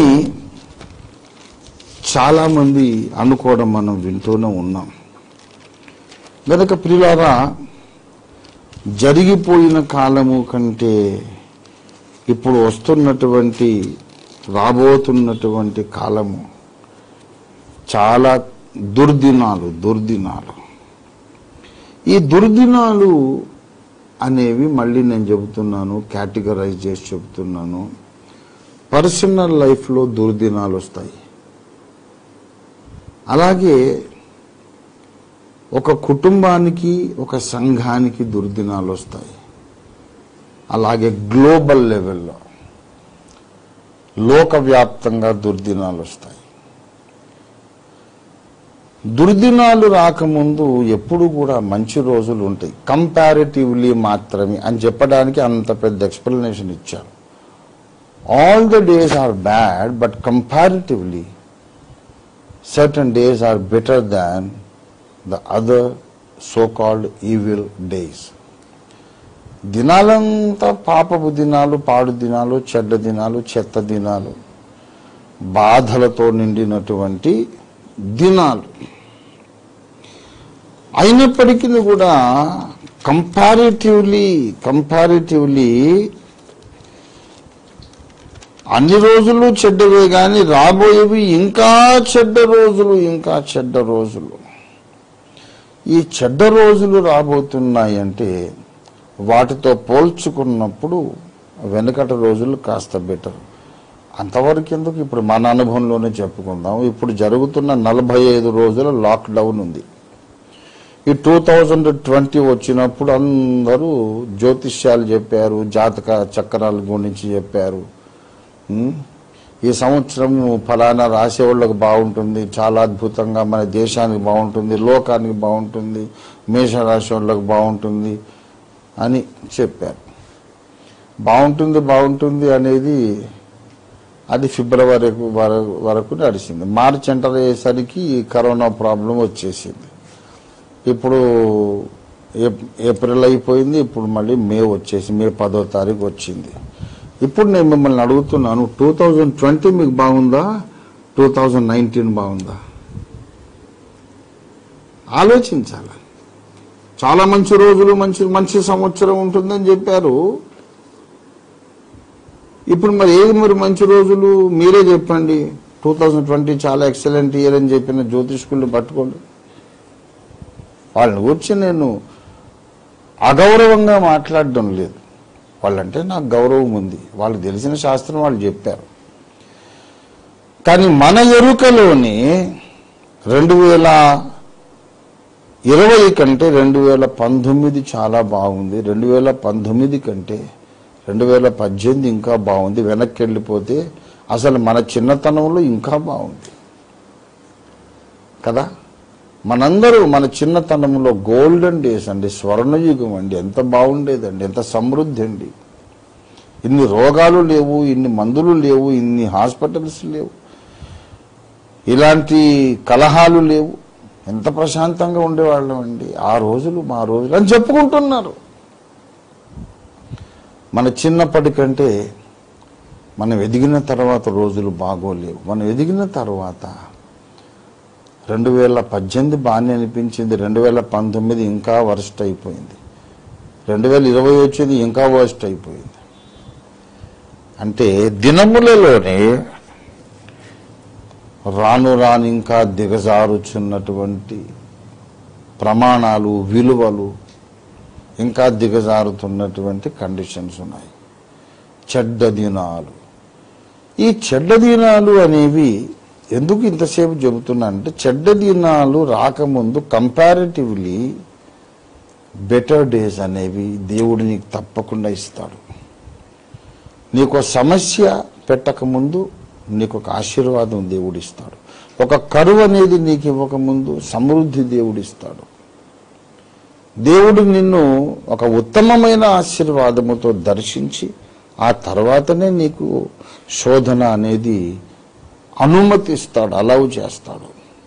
చాలామంది అనుకోవడం మనం వింటూనే ఉన్నాం గనక ప్రియులారా జరిగిపోయిన కాలము కంటే ఇప్పుడు వస్తున్నటువంటి రాబోతున్నటువంటి కాలము చాలా దుర్దినాలు దుర్దినాలు ఈ దుర్దినాలు అనేవి మళ్ళీ నేను చెబుతున్నాను కేటగరైజ్ చేసి చెబుతున్నాను పర్సనల్ లైఫ్లో దుర్దినాలు వస్తాయి అలాగే ఒక కుటుంబానికి ఒక సంఘానికి దుర్దినాలు వస్తాయి అలాగే గ్లోబల్ లెవెల్లో లోకవ్యాప్తంగా దుర్దినాలు వస్తాయి దుర్దినాలు రాకముందు ఎప్పుడు కూడా మంచి రోజులు ఉంటాయి కంపారిటివ్లీ మాత్రమే అని చెప్పడానికి అంత పెద్ద ఎక్స్ప్లెనేషన్ ఇచ్చారు all the days are bad but comparatively certain days are better than the other so-called evil days. దినాలంతా పాపపు దినాలు పాడు దినాలు చెడ్డ దినాలు చెత్త దినాలు బాధలతో నిండినటువంటి దినాలు అయినప్పటికీ కూడా కంపారిటివ్లీ కంపారిటివ్లీ అన్ని రోజులు చెడ్డవే గాని రాబోయేవి ఇంకా చెడ్డ రోజులు ఇంకా చెడ్డ రోజులు ఈ చెడ్డ రోజులు రాబోతున్నాయి అంటే వాటితో పోల్చుకున్నప్పుడు వెనకటి రోజులు కాస్త బెటర్ అంతవరకు ఎందుకు ఇప్పుడు మన అనుభవంలోనే చెప్పుకుందాం ఇప్పుడు జరుగుతున్న నలభై ఐదు రోజుల లాక్డౌన్ ఉంది ఈ టూ థౌజండ్ ట్వంటీ వచ్చినప్పుడు అందరూ జ్యోతిష్యాలు చెప్పారు జాతక చక్రాల గురించి చెప్పారు ఉమ్, ఈ సంవత్సరం ఫలానా రాసే వాళ్ళకి బాగుంటుంది చాలా అద్భుతంగా మన దేశానికి బాగుంటుంది లోకానికి బాగుంటుంది మేషరాశి వాళ్ళకి బాగుంటుంది అని చెప్పారు బాగుంటుంది బాగుంటుంది అనేది అది ఫిబ్రవరి వరకు వరకు నడిచింది మార్చి ఎంటర్ అయ్యేసరికి ఈ కరోనా ప్రాబ్లం వచ్చేసింది ఇప్పుడు ఏప్- ఏప్రిల్ అయిపోయింది ఇప్పుడు మళ్ళీ మే వచ్చేసి మే పదో తారీఖు వచ్చింది ఇప్పుడు నేను మిమ్మల్ని అడుగుతున్నాను టూ థౌజండ్ ట్వంటీ మీకు బాగుందా టూ థౌజండ్ నైన్టీన్ బాగుందా ఆలోచించాలి చాలా మంచి రోజులు మంచి మంచి సంవత్సరం ఉంటుందని చెప్పారు ఇప్పుడు మరి ఏది మరి మంచి రోజులు మీరే చెప్పండి టూ థౌజండ్ ట్వంటీ చాలా ఎక్సలెంట్ ఇయర్ అని చెప్పిన జ్యోతిష్కుల్ని పట్టుకోండి వాళ్ళని గురించి నేను అగౌరవంగా మాట్లాడడం లేదు వాళ్ళంటే నాకు గౌరవం ఉంది వాళ్ళు తెలిసిన శాస్త్రం వాళ్ళు చెప్పారు కానీ మన ఎరుకలోని రెండు వేల ఇరవై కంటే రెండు వేల పంతొమ్మిది చాలా బాగుంది రెండు వేల పంతొమ్మిది కంటే రెండు వేల పద్దెనిమిది ఇంకా బాగుంది వెనక్కి వెళ్ళిపోతే అసలు మన చిన్నతనంలో ఇంకా బాగుంది కదా మనందరూ మన చిన్నతనంలో గోల్డెన్ డేస్ అండి స్వర్ణయుగం అండి ఎంత బాగుండేదండి ఎంత సమృద్ధి అండి ఇన్ని రోగాలు లేవు ఇన్ని మందులు లేవు ఇన్ని హాస్పిటల్స్ లేవు ఇలాంటి కలహాలు లేవు ఎంత ప్రశాంతంగా ఉండేవాళ్ళం అండి ఆ రోజులు మా రోజులు అని చెప్పుకుంటున్నారు మన చిన్నప్పటి కంటే మనం ఎదిగిన తర్వాత రోజులు బాగోలేవు మనం ఎదిగిన తర్వాత రెండు వేల పద్దెనిమిది బాగానే అనిపించింది రెండు వేల పంతొమ్మిది ఇంకా వర్స్ట్ అయిపోయింది రెండు వేల ఇరవై వచ్చింది ఇంకా వర్స్ట్ అయిపోయింది అంటే దినములలోనే రాను రాను ఇంకా దిగజారుచున్నటువంటి ప్రమాణాలు విలువలు ఇంకా దిగజారుతున్నటువంటి కండిషన్స్ ఉన్నాయి చెడ్డ దినాలు ఈ చెడ్డ దినాలు అనేవి ఎందుకు ఇంతసేపు చెబుతున్నా అంటే చెడ్డ దినాలు రాకముందు కంపారిటివ్లీ బెటర్ డేస్ అనేవి దేవుడు నీకు తప్పకుండా ఇస్తాడు నీకు ఒక సమస్య పెట్టకముందు నీకు ఒక ఆశీర్వాదం దేవుడు ఇస్తాడు ఒక కరువు అనేది నీకు ఇవ్వకముందు సమృద్ధి దేవుడు ఇస్తాడు దేవుడు నిన్ను ఒక ఉత్తమమైన ఆశీర్వాదముతో దర్శించి ఆ తర్వాతనే నీకు శోధన అనేది అనుమతిస్తాడు అలౌ చేస్తాడు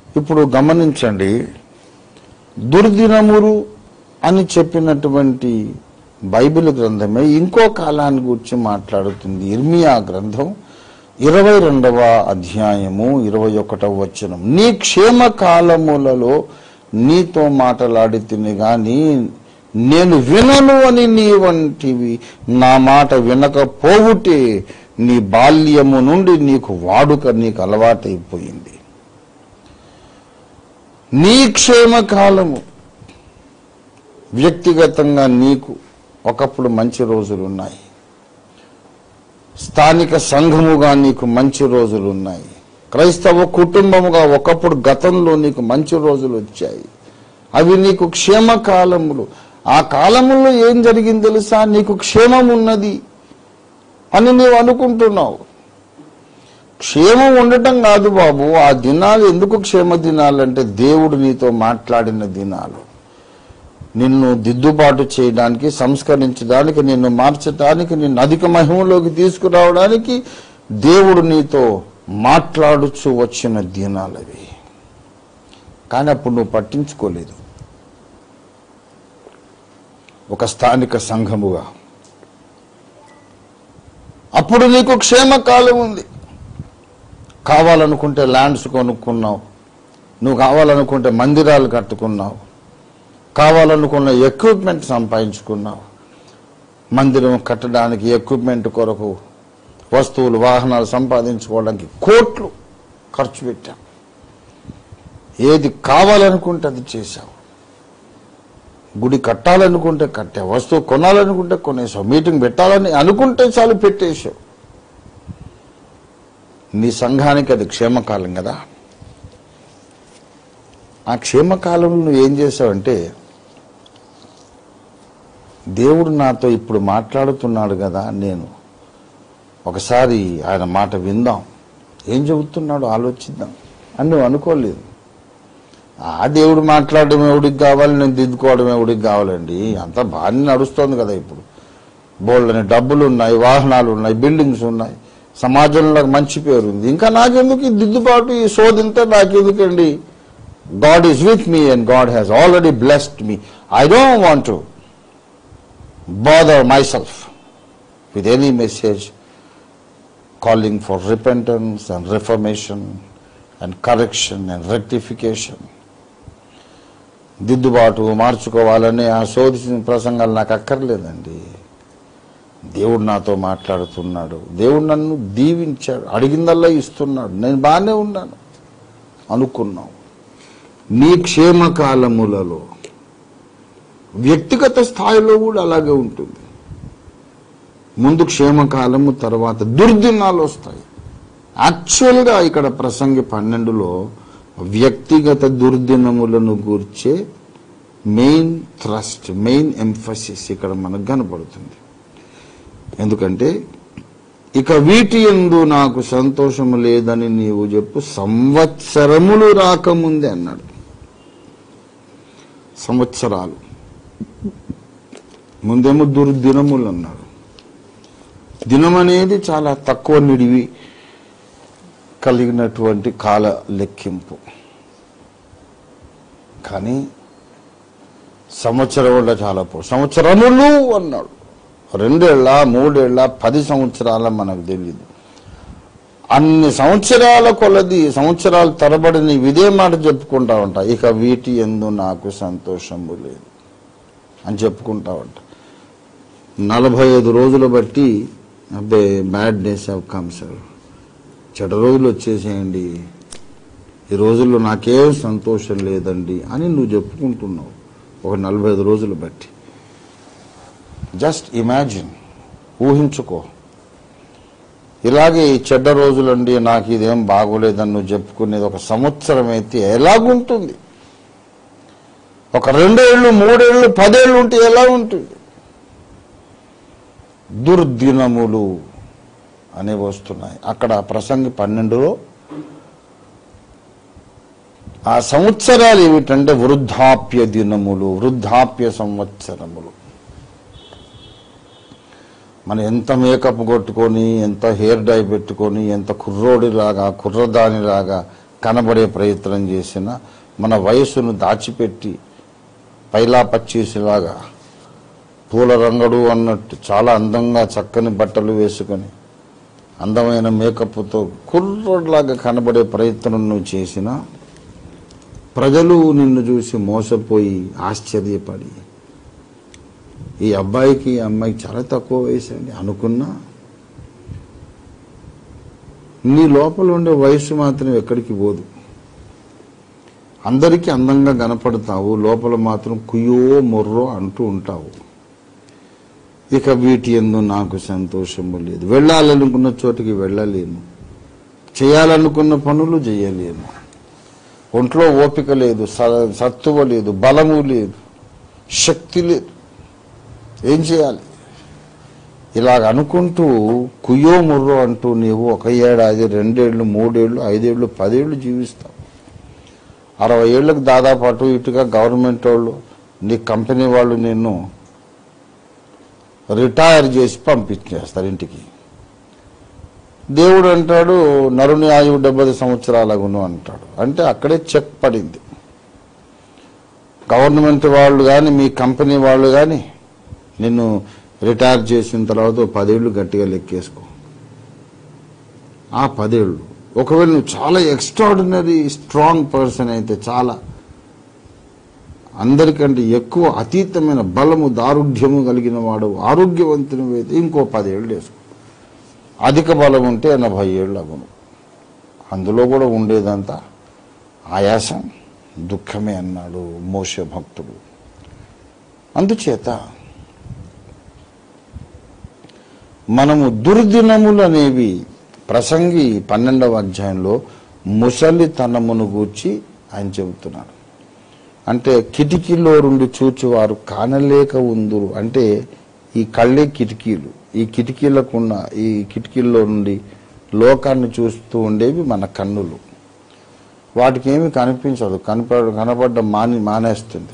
ఇప్పుడు గమనించండి దుర్దినములు అని చెప్పినటువంటి బైబిల్ గ్రంథమే ఇంకో కాలాన్ని గురించి మాట్లాడుతుంది ఇర్మియా గ్రంథం ఇరవై రెండవ అధ్యాయము ఇరవై ఒకటవ వచనం నీ క్షేమ కాలములలో నీతో మాట్లాడి తిని గాని నేను వినను అని నీ వంటివి నా మాట వినకపోవుటే నీ బాల్యము నుండి నీకు వాడుక నీకు అలవాటైపోయింది నీ క్షేమ కాలము వ్యక్తిగతంగా నీకు ఒకప్పుడు మంచి రోజులు ఉన్నాయి స్థానిక సంఘముగా నీకు మంచి రోజులు ఉన్నాయి క్రైస్తవ కుటుంబముగా ఒకప్పుడు గతంలో నీకు మంచి రోజులు వచ్చాయి అవి నీకు క్షేమ కాలములు ఆ కాలములో ఏం జరిగింది తెలుసా నీకు క్షేమం ఉన్నది అని నీవు అనుకుంటున్నావు క్షేమం ఉండటం కాదు బాబు ఆ దినాలు ఎందుకు క్షేమ దినాలంటే దేవుడు నీతో మాట్లాడిన దినాలు నిన్ను దిద్దుబాటు చేయడానికి సంస్కరించడానికి నిన్ను మార్చడానికి నిన్ను అధిక మహిమలోకి తీసుకురావడానికి దేవుడు నీతో మాట్లాడుచు వచ్చిన దినాలవి కానీ అప్పుడు నువ్వు పట్టించుకోలేదు ఒక స్థానిక సంఘముగా అప్పుడు నీకు క్షేమకాలం ఉంది కావాలనుకుంటే ల్యాండ్స్ కొనుక్కున్నావు నువ్వు కావాలనుకుంటే మందిరాలు కట్టుకున్నావు కావాలనుకున్న ఎక్విప్మెంట్ సంపాదించుకున్నావు మందిరం కట్టడానికి ఎక్విప్మెంట్ కొరకు వస్తువులు వాహనాలు సంపాదించుకోవడానికి కోట్లు ఖర్చు పెట్టాం ఏది కావాలనుకుంటే అది చేశావు గుడి కట్టాలనుకుంటే కట్టావు వస్తువు కొనాలనుకుంటే కొనేసావు మీటింగ్ పెట్టాలని అనుకుంటే చాలు పెట్టేశావు నీ సంఘానికి అది క్షేమకాలం కదా ఆ క్షేమకాలంలో నువ్వు ఏం చేసావంటే దేవుడు నాతో ఇప్పుడు మాట్లాడుతున్నాడు కదా నేను ఒకసారి ఆయన మాట విందాం ఏం చెబుతున్నాడు ఆలోచిద్దాం అని నువ్వు అనుకోలేదు ఆ దేవుడు మాట్లాడడం ఎవడికి కావాలి నేను దిద్దుకోవడం ఎవడికి కావాలండి అంత బాగానే నడుస్తోంది కదా ఇప్పుడు బోల్డని డబ్బులు ఉన్నాయి వాహనాలు ఉన్నాయి బిల్డింగ్స్ ఉన్నాయి సమాజంలో మంచి పేరు ఉంది ఇంకా నాకెందుకు ఈ దిద్దుబాటు ఈ సోదింతా నాకెందుకండి God is with me and God has already blessed me I don't want to bother myself with any message calling for repentance and reformation and correction and rectification దిద్దుబాటు మార్చుకోవాలని ఆ శోధించిన ప్రసంగాలు నాకు అక్కర్లేదండి దేవుడు నాతో మాట్లాడుతున్నాడు దేవుడు నన్ను దీవించాడు అడిగిందల్లా ఇస్తున్నాడు నేను బాగానే ఉన్నాను అనుకున్నాం నీ క్షేమకాలములలో వ్యక్తిగత స్థాయిలో కూడా అలాగే ఉంటుంది ముందు క్షేమకాలము తర్వాత దుర్దినాలు వస్తాయి యాక్చువల్గా ఇక్కడ ప్రసంగి పన్నెండులో వ్యక్తిగత దుర్దినములను గూర్చే మెయిన్ థ్రస్ట్ మెయిన్ ఎంఫసిస్ ఇక్కడ మనకు కనపడుతుంది ఎందుకంటే ఇక వీటి ఎందు నాకు సంతోషము లేదని నీవు చెప్పు సంవత్సరములు రాకముందే అన్నాడు సంవత్సరాలు ముందేమో దుర్దినములు అన్నాడు దినం అనేది చాలా తక్కువ నిడివి కలిగినటువంటి కాల లెక్కింపు కానీ సంవత్సరం వల్ల చాలా పో సంవత్సరములు అన్నాడు రెండేళ్ల మూడేళ్ల పది సంవత్సరాల మనకు తెలియదు అన్ని సంవత్సరాల కొలది సంవత్సరాల తరబడి నీవు ఇదే మాట చెప్పుకుంటా ఉంటా ఇక వీటి ఎందు నాకు సంతోషము లేదు అని చెప్పుకుంటా ఉంటా నలభై ఐదు రోజులు బట్టి అబ్బే bad days have come sir చెడ్డ రోజులు వచ్చేసేయండి ఈ రోజుల్లో నాకేం సంతోషం లేదండి అని నువ్వు చెప్పుకుంటున్నావు ఒక నలభై ఐదు రోజులు బట్టి జస్ట్ ఇమాజిన్ ఊహించుకో ఇలాగే ఈ చెడ్డ రోజులండి నాకు ఇదేం బాగోలేదని నువ్వు చెప్పుకునేది ఒక సంవత్సరం అయితే ఎలాగుంటుంది ఒక రెండేళ్ళు మూడేళ్ళు పదేళ్ళు ఉంటే ఎలా ఉంటుంది దుర్దినములు అనేవి వస్తున్నాయి అక్కడ ప్రసంగి పన్నెండులో ఆ సంవత్సరాలు ఏమిటంటే వృద్ధాప్య దినములు వృద్ధాప్య సంవత్సరములు మనం ఎంత మేకప్ కొట్టుకొని ఎంత హెయిర్ డై పెట్టుకొని ఎంత కుర్రోడిలాగా కుర్రదానిలాగా కనబడే ప్రయత్నం చేసిన మన వయస్సును దాచిపెట్టి పైలా పచ్చీసిలాగా పూల రంగడు అన్నట్టు చాలా అందంగా చక్కని బట్టలు వేసుకొని అందమైన మేకప్తో కుర్రలాగా కనబడే ప్రయత్నం నువ్వు చేసినా ప్రజలు నిన్ను చూసి మోసపోయి ఆశ్చర్యపడి ఈ అబ్బాయికి ఈ అమ్మాయికి చాలా తక్కువ వయసు అండి అనుకున్నా నీ లోపల ఉండే వయసు మాత్రం ఎక్కడికి పోదు అందరికీ అందంగా కనపడతావు లోపల మాత్రం కుయ్యో మొర్రో అంటూ ఉంటావు ఇక వీటి ఎందు నాకు సంతోషము లేదు వెళ్ళాలనుకున్న చోటికి వెళ్ళలేను చేయాలనుకున్న పనులు చేయలేను ఒంట్లో ఓపిక లేదు స- సత్తువ లేదు బలము లేదు శక్తి లేదు ఏం చేయాలి ఇలాగ అనుకుంటూ కుయ్యో ముర్రో అంటూ నీవు ఒక ఏడాది రెండేళ్లు మూడేళ్లు ఐదేళ్లు పదేళ్లు జీవిస్తావు అరవై ఏళ్ళకి దాదాపు అటు ఇటుగా గవర్నమెంట్ వాళ్ళు నీ కంపెనీ వాళ్ళు నిన్ను రిటైర్ చేసి పంపించేస్తారు ఇంటికి దేవుడు అంటాడు నరుని ఆయువు డెబ్బై సంవత్సరాలగును అంటాడు అంటే అక్కడే చెక్ పడింది గవర్నమెంట్ వాళ్ళు కానీ మీ కంపెనీ వాళ్ళు కానీ నిన్ను రిటైర్ చేసిన తర్వాత ఓ పదేళ్ళు గట్టిగా లెక్కేసుకో ఆ పదేళ్ళు ఒకవేళ నువ్వు చాలా ఎక్స్ట్రాడినరీ స్ట్రాంగ్ పర్సన్ అయితే చాలా అందరికంటే ఎక్కువ అతీతమైన బలము దారుఢ్యము కలిగిన వాడు ఆరోగ్యవంతుని అయితే ఇంకో పదేళ్ళు వేసుకో అధిక బలం ఉంటే ఎనభై ఏళ్ళు అగును అందులో కూడా ఉండేదంతా ఆయాసం దుఃఖమే అన్నాడు మోస భక్తుడు అందుచేత మనము దుర్దినములు అనేవి ప్రసంగి పన్నెండవ అధ్యాయంలో ముసలితనమును గూర్చి ఆయన చెబుతున్నాడు అంటే కిటికీలో నుండి చూచువారు కానలేక ఉందురు అంటే ఈ కళ్ళే కిటికీలు ఈ కిటికీలకున్న ఈ కిటికీల్లో నుండి లోకాన్ని చూస్తూ ఉండేవి మన కన్నులు వాటికి ఏమి కనిపించదు కనపడ కనపడ్డ మాని మానేస్తుంది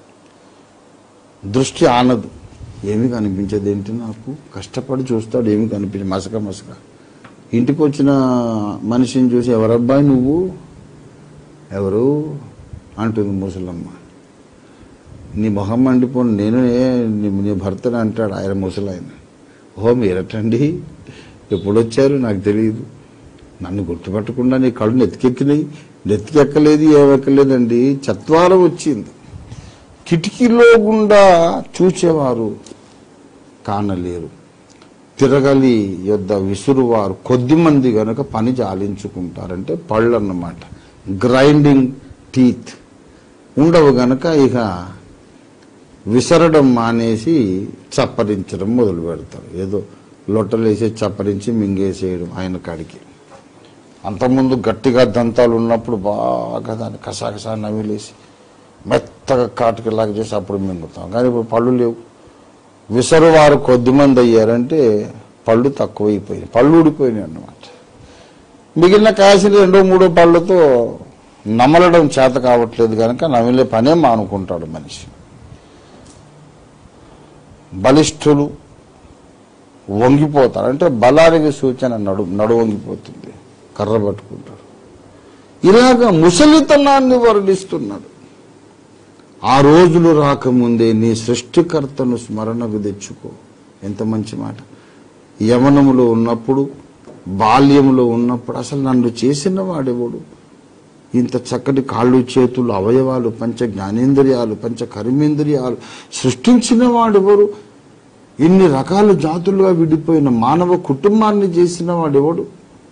దృష్టి ఆనదు ఏమి కనిపించదు ఏంటి నాకు కష్టపడి చూస్తాడు ఏమి కనిపించదు మసక మసక ఇంటికి వచ్చిన మనిషిని చూసి ఎవరబ్బాయి నువ్వు ఎవరు అంటుంది ముసలమ్మ నీ మొహం మండిపోను నేను ఏ- నీ- నీ భర్తని అంటాడు ఆయన ముసలాయన ఓహో మీరటండి ఎప్పుడు వచ్చారు నాకు తెలియదు నన్ను గుర్తుపట్టకుండా నీ కళ్ళు నెత్తికెక్కినాయి నెత్తికెక్కలేదు ఏమెక్కలేదండి చత్వారం వచ్చింది కిటికీలో గుండా చూచేవారు కానలేరు తిరగలి యొద్ద విసురువారు కొద్ది మంది గనుక పని చాలించుకుంటారంటే పళ్ళు అన్నమాట గ్రైండింగ్ టీత్ ఉండవు గనక ఇక విసరడం మానేసి చప్పరించడం మొదలు పెడతారు ఏదో లొట్టలేసి చప్పరించి మింగేసేయడం ఆయన కాడికి అంతకుముందు గట్టిగా దంతాలు ఉన్నప్పుడు బాగా దాన్ని కసాకసా నవిలేసి మెత్తగా కాటుకలాగా చేసి అప్పుడు మింగుతాం కానీ ఇప్పుడు పళ్ళు లేవు విసరు వారు కొద్దిమంది అయ్యారంటే పళ్ళు తక్కువైపోయినాయి పళ్ళు ఊడిపోయినాయి అన్నమాట మిగిలిన కాసిన రెండో మూడో పళ్ళతో నమలడం చేత కావట్లేదు కనుక నమిలే పనే మానుకుంటాడు మనిషి బలిష్ఠులు వంగిపోతారు అంటే బలానికి సూచన నడు నడు వంగిపోతుంది కర్ర పట్టుకుంటాడు ఇలాగ ముసలితనాన్ని వర్ణిస్తున్నాడు ఆ రోజులు రాకముందే నీ సృష్టికర్తను స్మరణకు తెచ్చుకో ఎంత మంచి మాట యవనములో ఉన్నప్పుడు బాల్యములో ఉన్నప్పుడు అసలు నన్ను చేసిన వాడెవడు ఇంత చక్కటి కాళ్ళు చేతులు అవయవాలు పంచ జ్ఞానేంద్రియాలు పంచ కర్మేంద్రియాలు సృష్టించిన వాడెవరు ఇన్ని రకాల జాతులుగా విడిపోయిన మానవ కుటుంబాన్ని చేసిన వాడెవడు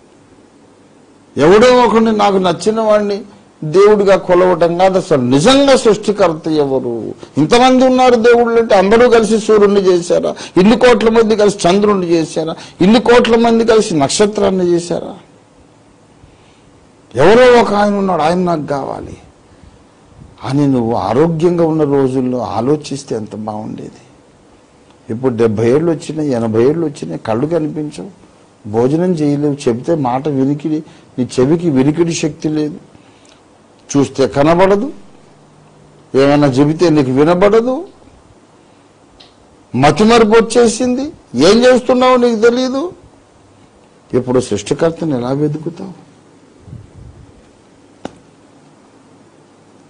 ఎవడో ఒకడిని నాకు నచ్చిన వాడిని దేవుడిగా కొలవటం కాదు అసలు నిజంగా సృష్టికర్త ఎవరు ఇంతమంది ఉన్నారు దేవుళ్ళు అంటే అందరూ కలిసి సూర్యుడిని చేశారా ఇన్ని కోట్ల మంది కలిసి చంద్రుడిని చేశారా ఇన్ని కోట్ల మంది కలిసి నక్షత్రాన్ని చేశారా ఎవరో ఒక ఆయన ఉన్నాడు ఆయన నాకు కావాలి అని నువ్వు ఆరోగ్యంగా ఉన్న రోజుల్లో ఆలోచిస్తే ఎంత బాగుండేది ఇప్పుడు డెబ్బై ఏళ్ళు వచ్చినాయి ఎనభై ఏళ్ళు వచ్చినాయి కళ్ళు కనిపించవు భోజనం చేయలేవు చెబితే మాట వినికిడి నీ చెవికి వినికిడి శక్తి లేదు చూస్తే కనబడదు ఏమైనా చెబితే నీకు వినబడదు మతిమరుపు వచ్చేసింది ఏం చేస్తున్నావో నీకు తెలియదు ఇప్పుడు సృష్టికర్తను ఎలా వెతుకుతావు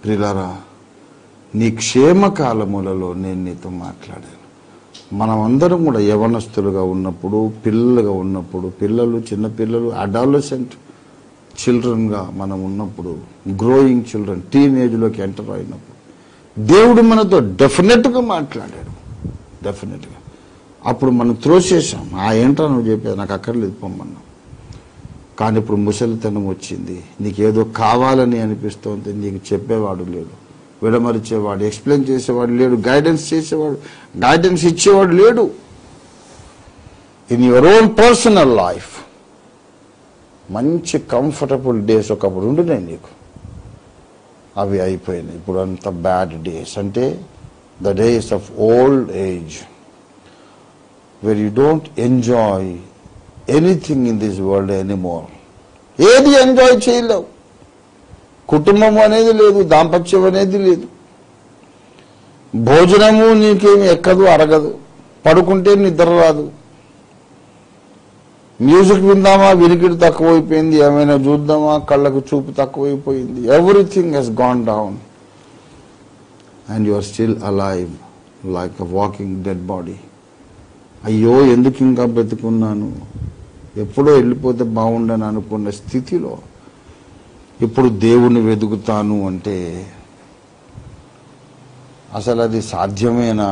ప్రిలరా నీ క్షేమ కాలములలో నేను నీతో మాట్లాడాను మనమందరం కూడా యవనస్తులుగా ఉన్నప్పుడు పిల్లలుగా ఉన్నప్పుడు పిల్లలు చిన్న పిల్లలు అడాలసెంట్ చిల్డ్రన్గా మనం ఉన్నప్పుడు గ్రోయింగ్ చిల్డ్రన్ టీనేజ్లోకి ఎంటర్ అయినప్పుడు దేవుడు మనతో డెఫినెట్గా మాట్లాడాడు డెఫినెట్గా అప్పుడు మనం త్రోసేసాం ఆ ఏంట్రా నువ్వు చెప్పేది నాకు అక్కర్లేదు పొమ్మన్నాం కానీ ఇప్పుడు ముసలితనం వచ్చింది నీకేదో కావాలని అనిపిస్తోంది నీకు చెప్పేవాడు లేడు విడమరిచేవాడు ఎక్స్ప్లెయిన్ చేసేవాడు లేడు గైడెన్స్ చేసేవాడు గైడెన్స్ ఇచ్చేవాడు లేడు in your own personal life మంచి కంఫర్టబుల్ డేస్ ఒకప్పుడు ఉండినాయి నీకు అవి అయిపోయినాయి ఇప్పుడు అంత బ్యాడ్ డేస్ అంటే the days of old age where you don't enjoy anything in this world anymore ఏది ఎంజాయ్ చేయలేవు కుటుంబం అనేది లేదు దాంపత్యం అనేది లేదు భోజనము నీకేమి ఎక్కదు అరగదు పడుకుంటే నిద్ర రాదు మ్యూజిక్ విందామా వినికిడి తక్కువైపోయింది ఏమైనా చూద్దామా కళ్ళకు చూపు తక్కువైపోయింది everything he's gone down and you are still alive like a walking dead body అయ్యో ఎందుకు ఇంకా బ్రతుకున్నాను ఎప్పుడో వెళ్ళిపోతే బాగుండని అనుకున్న స్థితిలో ఇప్పుడు దేవుణ్ణి వెతుకుతాను అంటే అసలు అది సాధ్యమేనా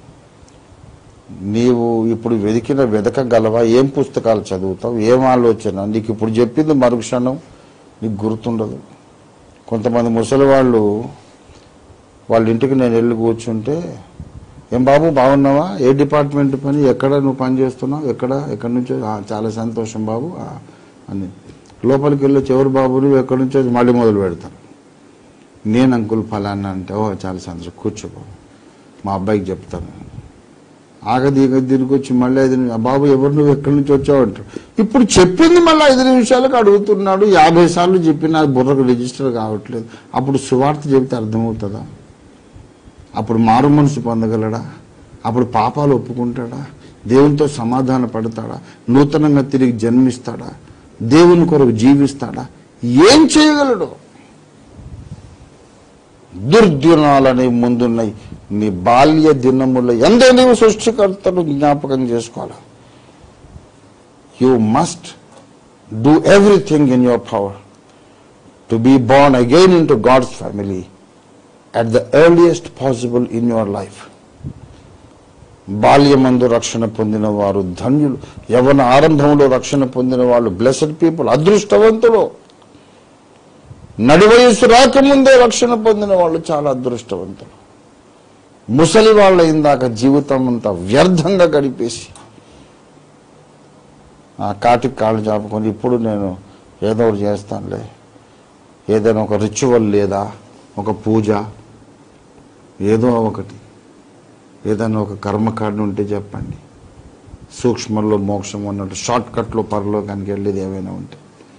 నీవు ఇప్పుడు వెతికిన వెతకగలవా ఏం పుస్తకాలు చదువుతావు ఏం ఆలోచన నీకు ఇప్పుడు చెప్పింది మరుక్షణం నీకు గుర్తుండదు కొంతమంది ముసలి వాళ్ళు వాళ్ళ ఇంటికి నేను వెళ్ళి కూర్చుంటే ఏం బాబు బాగున్నావా ఏ డిపార్ట్మెంట్ పని ఎక్కడ నువ్వు పని చేస్తున్నావు ఎక్కడ ఎక్కడి నుంచో "ఆ, చాలా సంతోషం బాబు ఆ," అని లోపలికి వెళ్ళి ఎవరు బాబు నువ్వు ఎక్కడి నుంచో మళ్ళీ మొదలు పెడతాను నేను అంకుల్ ఫలానా అంటే ఓ చాలా సంతోషం కూర్చో బాబు మా అబ్బాయికి చెప్తాను ఆగది ఈగది దీనికి వచ్చి మళ్ళీ ఐదు నిమిషాలు బాబు ఎవరు నువ్వు ఎక్కడి నుంచి వచ్చావు అంటారు ఇప్పుడు చెప్పింది మళ్ళీ ఐదు నిమిషాలకు అడుగుతున్నాడు యాభై సార్లు చెప్పిన బుర్రకు రిజిస్టర్ కావట్లేదు అప్పుడు సువార్త చెబితే అర్థమవుతుందా అప్పుడు మారు మనసు పొందగలడా అప్పుడు పాపాలు ఒప్పుకుంటాడా దేవునితో సమాధాన పడతాడా నూతనంగా తిరిగి జన్మిస్తాడా దేవుని కొరకు జీవిస్తాడా ఏం చేయగలడు దుర్దినాలనేవి ముందున్నాయి నీ బాల్య దినముల ఎందే నీవు సృష్టికర్తను జ్ఞాపకం చేసుకోవాలి you must do everything in your power to be born again into God's family at the earliest possible in your life బాల్యమందు రక్షణ పొందిన వారు ధన్యులు యవన ఆరంభంలో రక్షణ పొందిన వాళ్ళు బ్లెస్డ్ పీపుల్ అదృష్టవంతులు నడి వయస్సు రాకముందే రక్షణ పొందిన వాళ్ళు చాలా అదృష్టవంతులు ముసలి వాళ్ళ ఇందాక జీవితం అంతా వ్యర్థంగా గడిపేసి ఆ కాటికి కాళ్ళు చాపుకొని ఇప్పుడు నేను ఏదో ఒకటి చేస్తానులే ఏదైనా ఒక రిచువల్ లేదా ఒక పూజ ఏదో ఒకటి ఏదైనా ఒక కర్మకాండ ఉంటే చెప్పండి సూక్ష్మంలో మోక్షం ఉన్నట్టు షార్ట్ కట్లో పరలోకానికి వెళ్ళేది ఏమైనా ఉంటే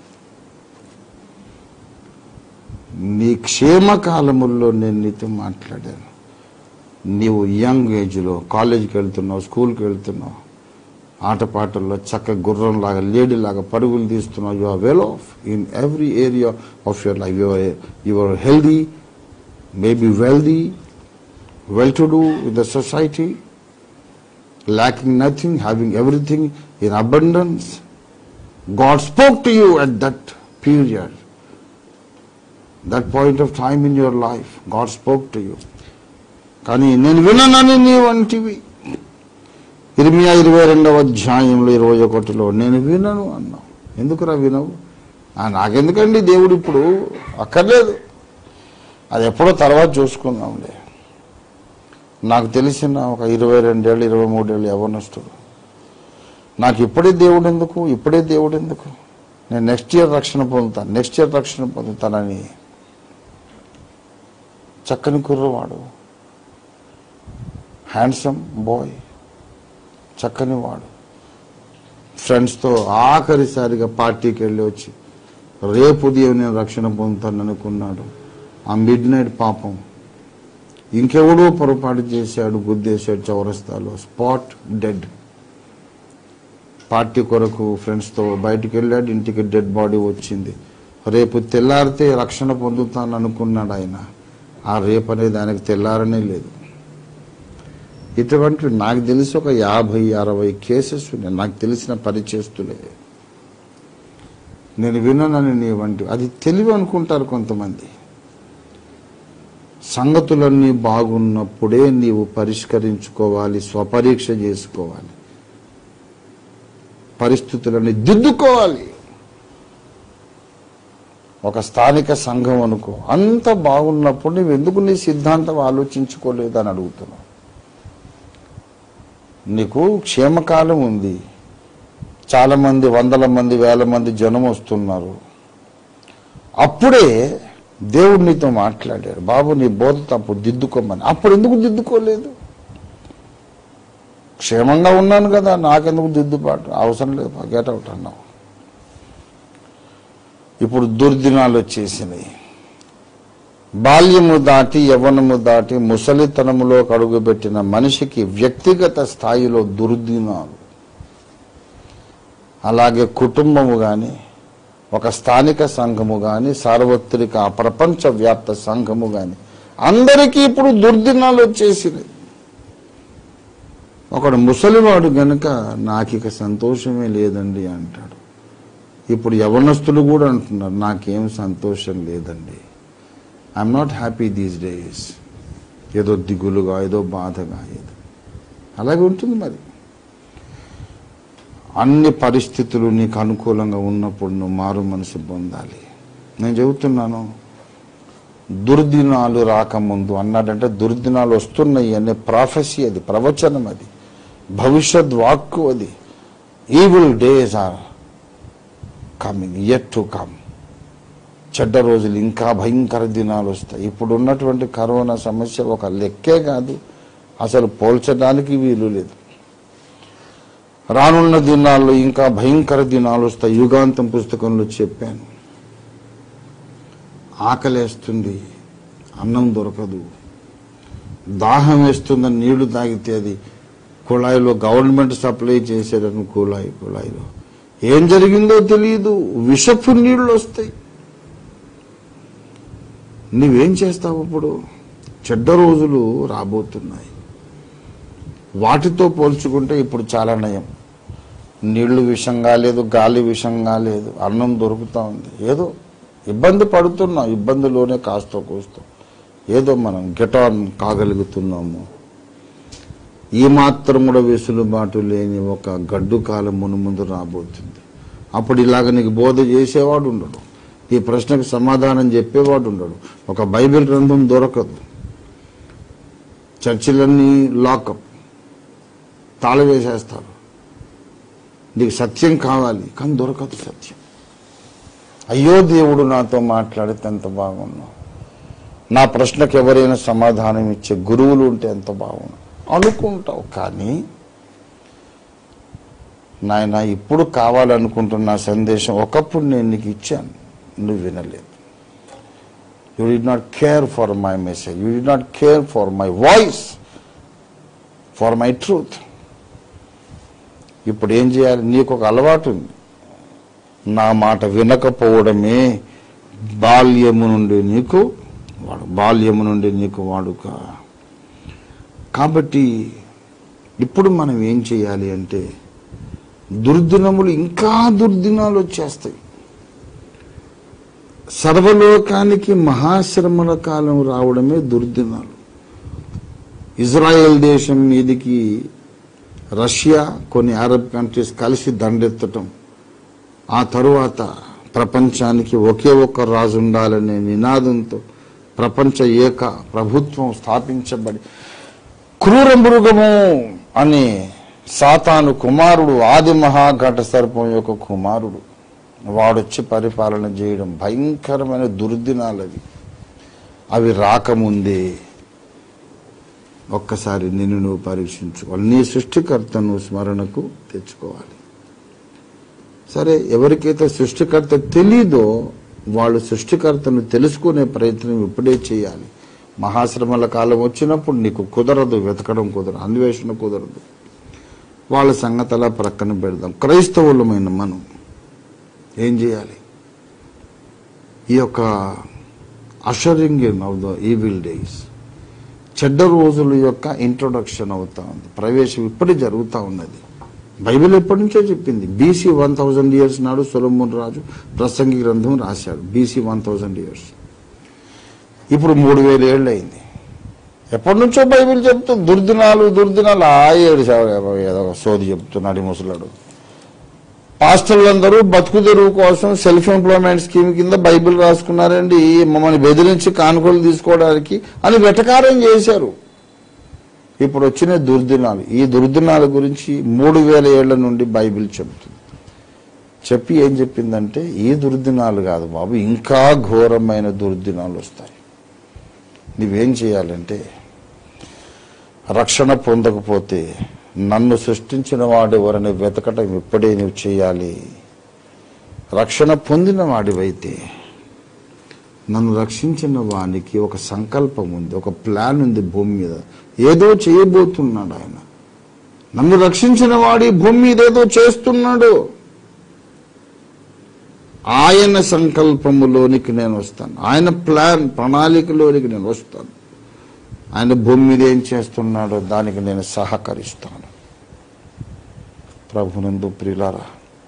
నీ క్షేమకాలముల్లో నేను నీతో మాట్లాడాను నీవు యంగ్ ఏజ్లో కాలేజీకి వెళ్తున్నావు స్కూల్కి వెళ్తున్నావు ఆటపాటల్లో చక్క గుర్రంలాగా లేడీలాగా పరుగులు తీస్తున్నావు you are well off in every area of your life your your healthy maybe wealthy well to do with the society, lacking nothing, having everything in abundance. God spoke to you at that period, that point of time in your life. God spoke to you. కానీ నేను విననని నీ వంటివి ఇరిమియా ఇరవై రెండవ అధ్యాయంలో ఇరవై ఒకటిలో నేను వినను అన్నావు ఎందుకురా వినవు ఆ, నాకెందుకండి దేవుడు ఇప్పుడు అక్కర్లేదు అది ఎప్పుడో తర్వాత చూసుకుందాంలే నాకు తెలిసిన ఒక ఇరవై రెండేళ్ళు ఇరవై మూడేళ్ళు యవనస్తుడు నాకు ఇప్పుడే దేవుడు ఎందుకు ఇప్పుడే దేవుడు ఎందుకు నేను నెక్స్ట్ ఇయర్ రక్షణ పొందుతాను నెక్స్ట్ ఇయర్ రక్షణ పొందుతానని చక్కని కుర్రవాడు హ్యాండ్సమ్ బాయ్ చక్కని వాడు ఫ్రెండ్స్తో ఆఖరిసారిగా పార్టీకి వెళ్ళి వచ్చి రేపు ఉదయం నేను రక్షణ పొందుతాను అనుకున్నాడు ఆ మిడ్ నైట్ పాపం ఇంకెవడో పొరపాటు చేశాడు గుద్దేశాడు చౌరస్తాలో స్పాట్ డెడ్ పార్టీ కొరకు ఫ్రెండ్స్తో బయటికి వెళ్ళాడు ఇంటికి డెడ్ బాడీ వచ్చింది రేపు తెల్లారితే రక్షణ పొందుతాను అనుకున్నాడు ఆయన ఆ రేపు అనేది ఆయనకు తెల్లారనే లేదు ఇటువంటి నాకు తెలిసి ఒక యాభై అరవై కేసెస్ ఉన్నాయి నాకు తెలిసిన పరిచేస్తులే నేను విన్నానని నీ వంటి అది తెలివి అనుకుంటారు కొంతమంది సంగతులన్నీ బాగున్నప్పుడే నీవు పరిష్కరించుకోవాలి స్వపరీక్ష చేసుకోవాలి పరిస్థితులని దిద్దుకోవాలి ఒక స్థానిక సంఘం అనుకో అంత బాగున్నప్పుడు నువ్వు ఎందుకు నీ సిద్ధాంతం ఆలోచించుకోలేదని అడుగుతున్నావు నీకు క్షేమకాలం ఉంది చాలా మంది వందల మంది వేల మంది జనం వస్తున్నారు అప్పుడే దేవుడు నీతో మాట్లాడాడు బాబు నీ బోధ తప్పు దిద్దుకోమని అప్పుడు ఎందుకు దిద్దుకోలేదు క్షేమంగా ఉన్నాను కదా నాకెందుకు దిద్దుబాటు అవసరం లేదు గెట్ అవుట్ అన్నావు ఇప్పుడు దుర్దినాలు వచ్చేసినాయి బాల్యము దాటి యవ్వనము దాటి ముసలితనములో కడుగుబెట్టిన మనిషికి వ్యక్తిగత స్థాయిలో దుర్దినాలు అలాగే కుటుంబము కానీ ఒక స్థానిక సంఘము కానీ సార్వత్రిక ప్రపంచ వ్యాప్త సంఘము కానీ అందరికీ ఇప్పుడు దుర్దినాలు వచ్చేసినాయి ఒకడు ముసలివాడు గనుక నాకు ఇక సంతోషమే లేదండి అంటాడు ఇప్పుడు యవనస్తులు కూడా అంటున్నారు నాకేం సంతోషం లేదండి I'm not happy these days ఏదో దిగులుగా ఏదో బాధగా ఏదో అలాగే ఉంటుంది మరి అన్ని పరిస్థితులు నీకు అనుకూలంగా ఉన్నప్పుడు నువ్వు మారు మనసు పొందాలి నేను చెబుతున్నాను దుర్దినాలు రాకముందు అన్నాడంటే దుర్దినాలు వస్తున్నాయి అనే ప్రాఫెసీ అది ప్రవచనం అది భవిష్యత్ వాక్కు అది evil days are coming yet to come చెడ్డ రోజులు ఇంకా భయంకర దినాలు వస్తాయి ఇప్పుడు ఉన్నటువంటి కరోనా సమస్య ఒక లెక్కే కాదు అసలు పోల్చడానికి వీలు లేదు రానున్న దినాల్లో ఇంకా భయంకర దినాలు వస్తాయి యుగాంతం పుస్తకంలో చెప్పాను ఆకలేస్తుంది అన్నం దొరకదు దాహం వేస్తుందని నీళ్లు తాగితే అది కుళాయిలో గవర్నమెంట్ సప్లై చేసేటను కుళాయి కుళాయిలో ఏం జరిగిందో తెలియదు విషపు నీళ్లు వస్తాయి నువ్వేం చేస్తావు ఇప్పుడు చెడ్డ రోజులు రాబోతున్నాయి వాటితో పోల్చుకుంటే ఇప్పుడు చాలా నయం నీళ్లు విషంగా లేదు గాలి విషంగా లేదు అన్నం దొరుకుతా ఉంది ఏదో ఇబ్బంది పడుతున్నాం ఇబ్బందిలోనే కాస్తో కూస్తో ఏదో మనం గెటాన్ కాగలుగుతున్నాము ఈ మాత్రం కూడా వెసులుబాటు లేని ఒక గడ్డు కాలం మును ముందు రాబోతుంది అప్పుడు ఇలాగ నీకు బోధ చేసేవాడు ఉండడు ఈ ప్రశ్నకు సమాధానం చెప్పేవాడు ఉండడు ఒక బైబిల్ గ్రంథం దొరకదు చర్చిలన్నీ లాకప్ తాళ వేసేస్తారు నీకు సత్యం కావాలి కానీ దొరకదు సత్యం అయ్యో దేవుడు నాతో మాట్లాడితే ఎంత బాగున్నావు నా ప్రశ్నకు ఎవరైనా సమాధానం ఇచ్చే గురువులు ఉంటే ఎంత బాగున్నావు అనుకుంటావు కానీ నాయన ఇప్పుడు కావాలనుకుంటున్న సందేశం ఒకప్పుడు నేను నీకు ఇచ్చాను నువ్వు వినలేదు you did not care for my message you did not care for my voice for my truth ఇప్పుడు ఏం చేయాలి నీకు ఒక అలవాటు ఉంది నా మాట వినకపోవడమే బాల్యము నుండి నీకు వాడు బాల్యము నుండి నీకు వాడుక కాబట్టి ఇప్పుడు మనం ఏం చేయాలి అంటే దుర్దినములు ఇంకా దుర్దినాలు వచ్చేస్తాయి సర్వలోకానికి మహాశ్రమల కాలం రావడమే దుర్దినాలు ఇజ్రాయెల్ దేశం మీదికి రష్యా కొన్ని అరబ్ కంట్రీస్ కలిసి దండెత్తటం ఆ తరువాత ప్రపంచానికి ఒకే ఒక్క రాజు ఉండాలనే నినాదంతో ప్రపంచ ఏక ప్రభుత్వం స్థాపించబడి క్రూర మృగము అనే సాతాను కుమారుడు ఆది మహాఘట సర్పం యొక్క కుమారుడు వాడొచ్చి పరిపాలన చేయడం భయంకరమైన దుర్దినాలు అవి అవి రాకముందే ఒక్కసారి నిన్ను నువ్వు పరీక్షించుకోవాలి నీ సృష్టికర్తను స్మరణకు తెచ్చుకోవాలి సరే ఎవరికైతే సృష్టికర్త తెలీదో వాళ్ళు సృష్టికర్తను తెలుసుకునే ప్రయత్నం ఇప్పుడే చేయాలి మహాశ్రమల కాలం వచ్చినప్పుడు నీకు కుదరదు వెతకడం కుదరదు అన్వేషణ కుదరదు వాళ్ళ సంగతలా ప్రక్కన పెడదాం క్రైస్తవులమైన మనం ఏం చేయాలి ఈ యొక్క ushering in of the evil days చెడ్డ రోజుల యొక్క ఇంట్రొడక్షన్ అవుతా ఉంది ప్రవేశం ఇప్పటి జరుగుతూ ఉన్నది బైబిల్ ఎప్పటి నుంచో చెప్పింది బీసీ వన్ థౌజండ్ ఇయర్స్ నాడు సొలమోన్ రాజు ప్రసంగి గ్రంథం రాశాడు బీసీ వన్ థౌజండ్ ఇయర్స్ ఇప్పుడు మూడు వేల ఏళ్ళు అయింది ఎప్పటి నుంచో బైబిల్ చెప్తూ దుర్దినాలు దుర్దినాలు ఆ ఏడు సేవ- ఏదో ఒక సోది చెప్తున్నాడు ఈ ముసలాడు పాస్టర్లందరూ బతుకు తెరువు కోసం సెల్ఫ్ ఎంప్లాయ్మెంట్ స్కీమ్ కింద బైబిల్ రాసుకున్నారండి మమ్మల్ని బెదిరించి కానుకలు తీసుకోవడానికి అని వెటకారం చేశారు ఇప్పుడు వచ్చిన దుర్దినాలు ఈ దుర్దినాల గురించి మూడు వేల ఏళ్ల నుండి బైబిల్ చెబుతుంది చెప్పి ఏం చెప్పిందంటే ఈ దుర్దినాలు కాదు బాబు ఇంకా ఘోరమైన దుర్దినాలు వస్తాయి నువ్వేం చేయాలంటే రక్షణ పొందకపోతే నన్ను సృష్టించిన వాడు ఎవరని వెతకటం ఇప్పుడే నువ్వు చేయాలి రక్షణ పొందిన వాడివైతే నన్ను రక్షించిన వానికి ఒక సంకల్పం ఉంది ఒక ప్లాన్ ఉంది భూమి మీద ఏదో చేయబోతున్నాడు ఆయన నన్ను రక్షించిన వాడి భూమి మీద ఏదో చేస్తున్నాడు ఆయన సంకల్పములోనికి నేను వస్తాను ఆయన ప్లాన్ ప్రణాళికలోనికి నేను వస్తాను ఆయన భూమి మీద ఏం చేస్తున్నాడో దానికి నేను సహకరిస్తాను ప్రభునందు ప్రియులారా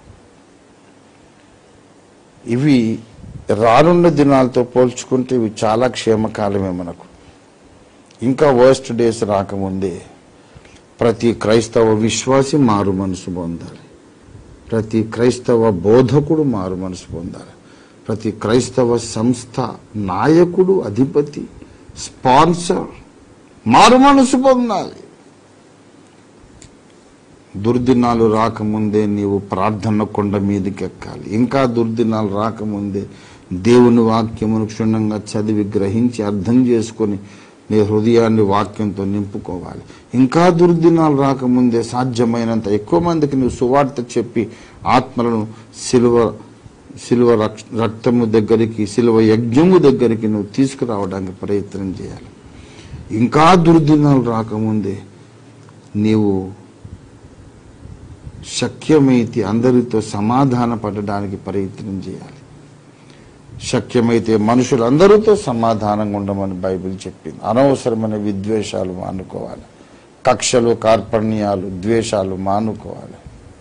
ఇవి రానున్న దినాలతో పోల్చుకుంటే ఇవి చాలా క్షేమకాలమే మనకు ఇంకా వర్స్ట్ డేస్ రాకముందే ప్రతి క్రైస్తవ విశ్వాసి మారు మనసు పొందాలి ప్రతి క్రైస్తవ బోధకుడు మారు మనసు పొందాలి ప్రతి క్రైస్తవ సంస్థ నాయకుడు అధిపతి స్పాన్సర్ మారు మనసు పొందాలి దుర్దినాలు రాకముందే నీవు ప్రార్థన కొండ మీదకి ఎక్కాలి ఇంకా దుర్దినాలు రాకముందే దేవుని వాక్యమును క్షుణ్ణంగా చదివి గ్రహించి అర్థం చేసుకొని నీ హృదయాన్ని వాక్యంతో నింపుకోవాలి ఇంకా దుర్దినాలు రాకముందే సాధ్యమైనంత ఎక్కువ మందికి నువ్వు సువార్త చెప్పి ఆత్మలను సిలువ సిలువ రక్- రక్తము దగ్గరికి సిలువ యజ్ఞము దగ్గరికి నువ్వు తీసుకురావడానికి ప్రయత్నం చేయాలి ఇంకా దుర్దినాలు రాకముందే నీవు శక్యమైతే అందరితో సమాధాన పడడానికి ప్రయత్నం చేయాలి శక్యమైతే మనుషులందరితో సమాధానంగా ఉండమని బైబిల్ చెప్పింది అనవసరమైన విద్వేషాలు మానుకోవాలి కక్షలు కార్పణ్యాలు ద్వేషాలు మానుకోవాలి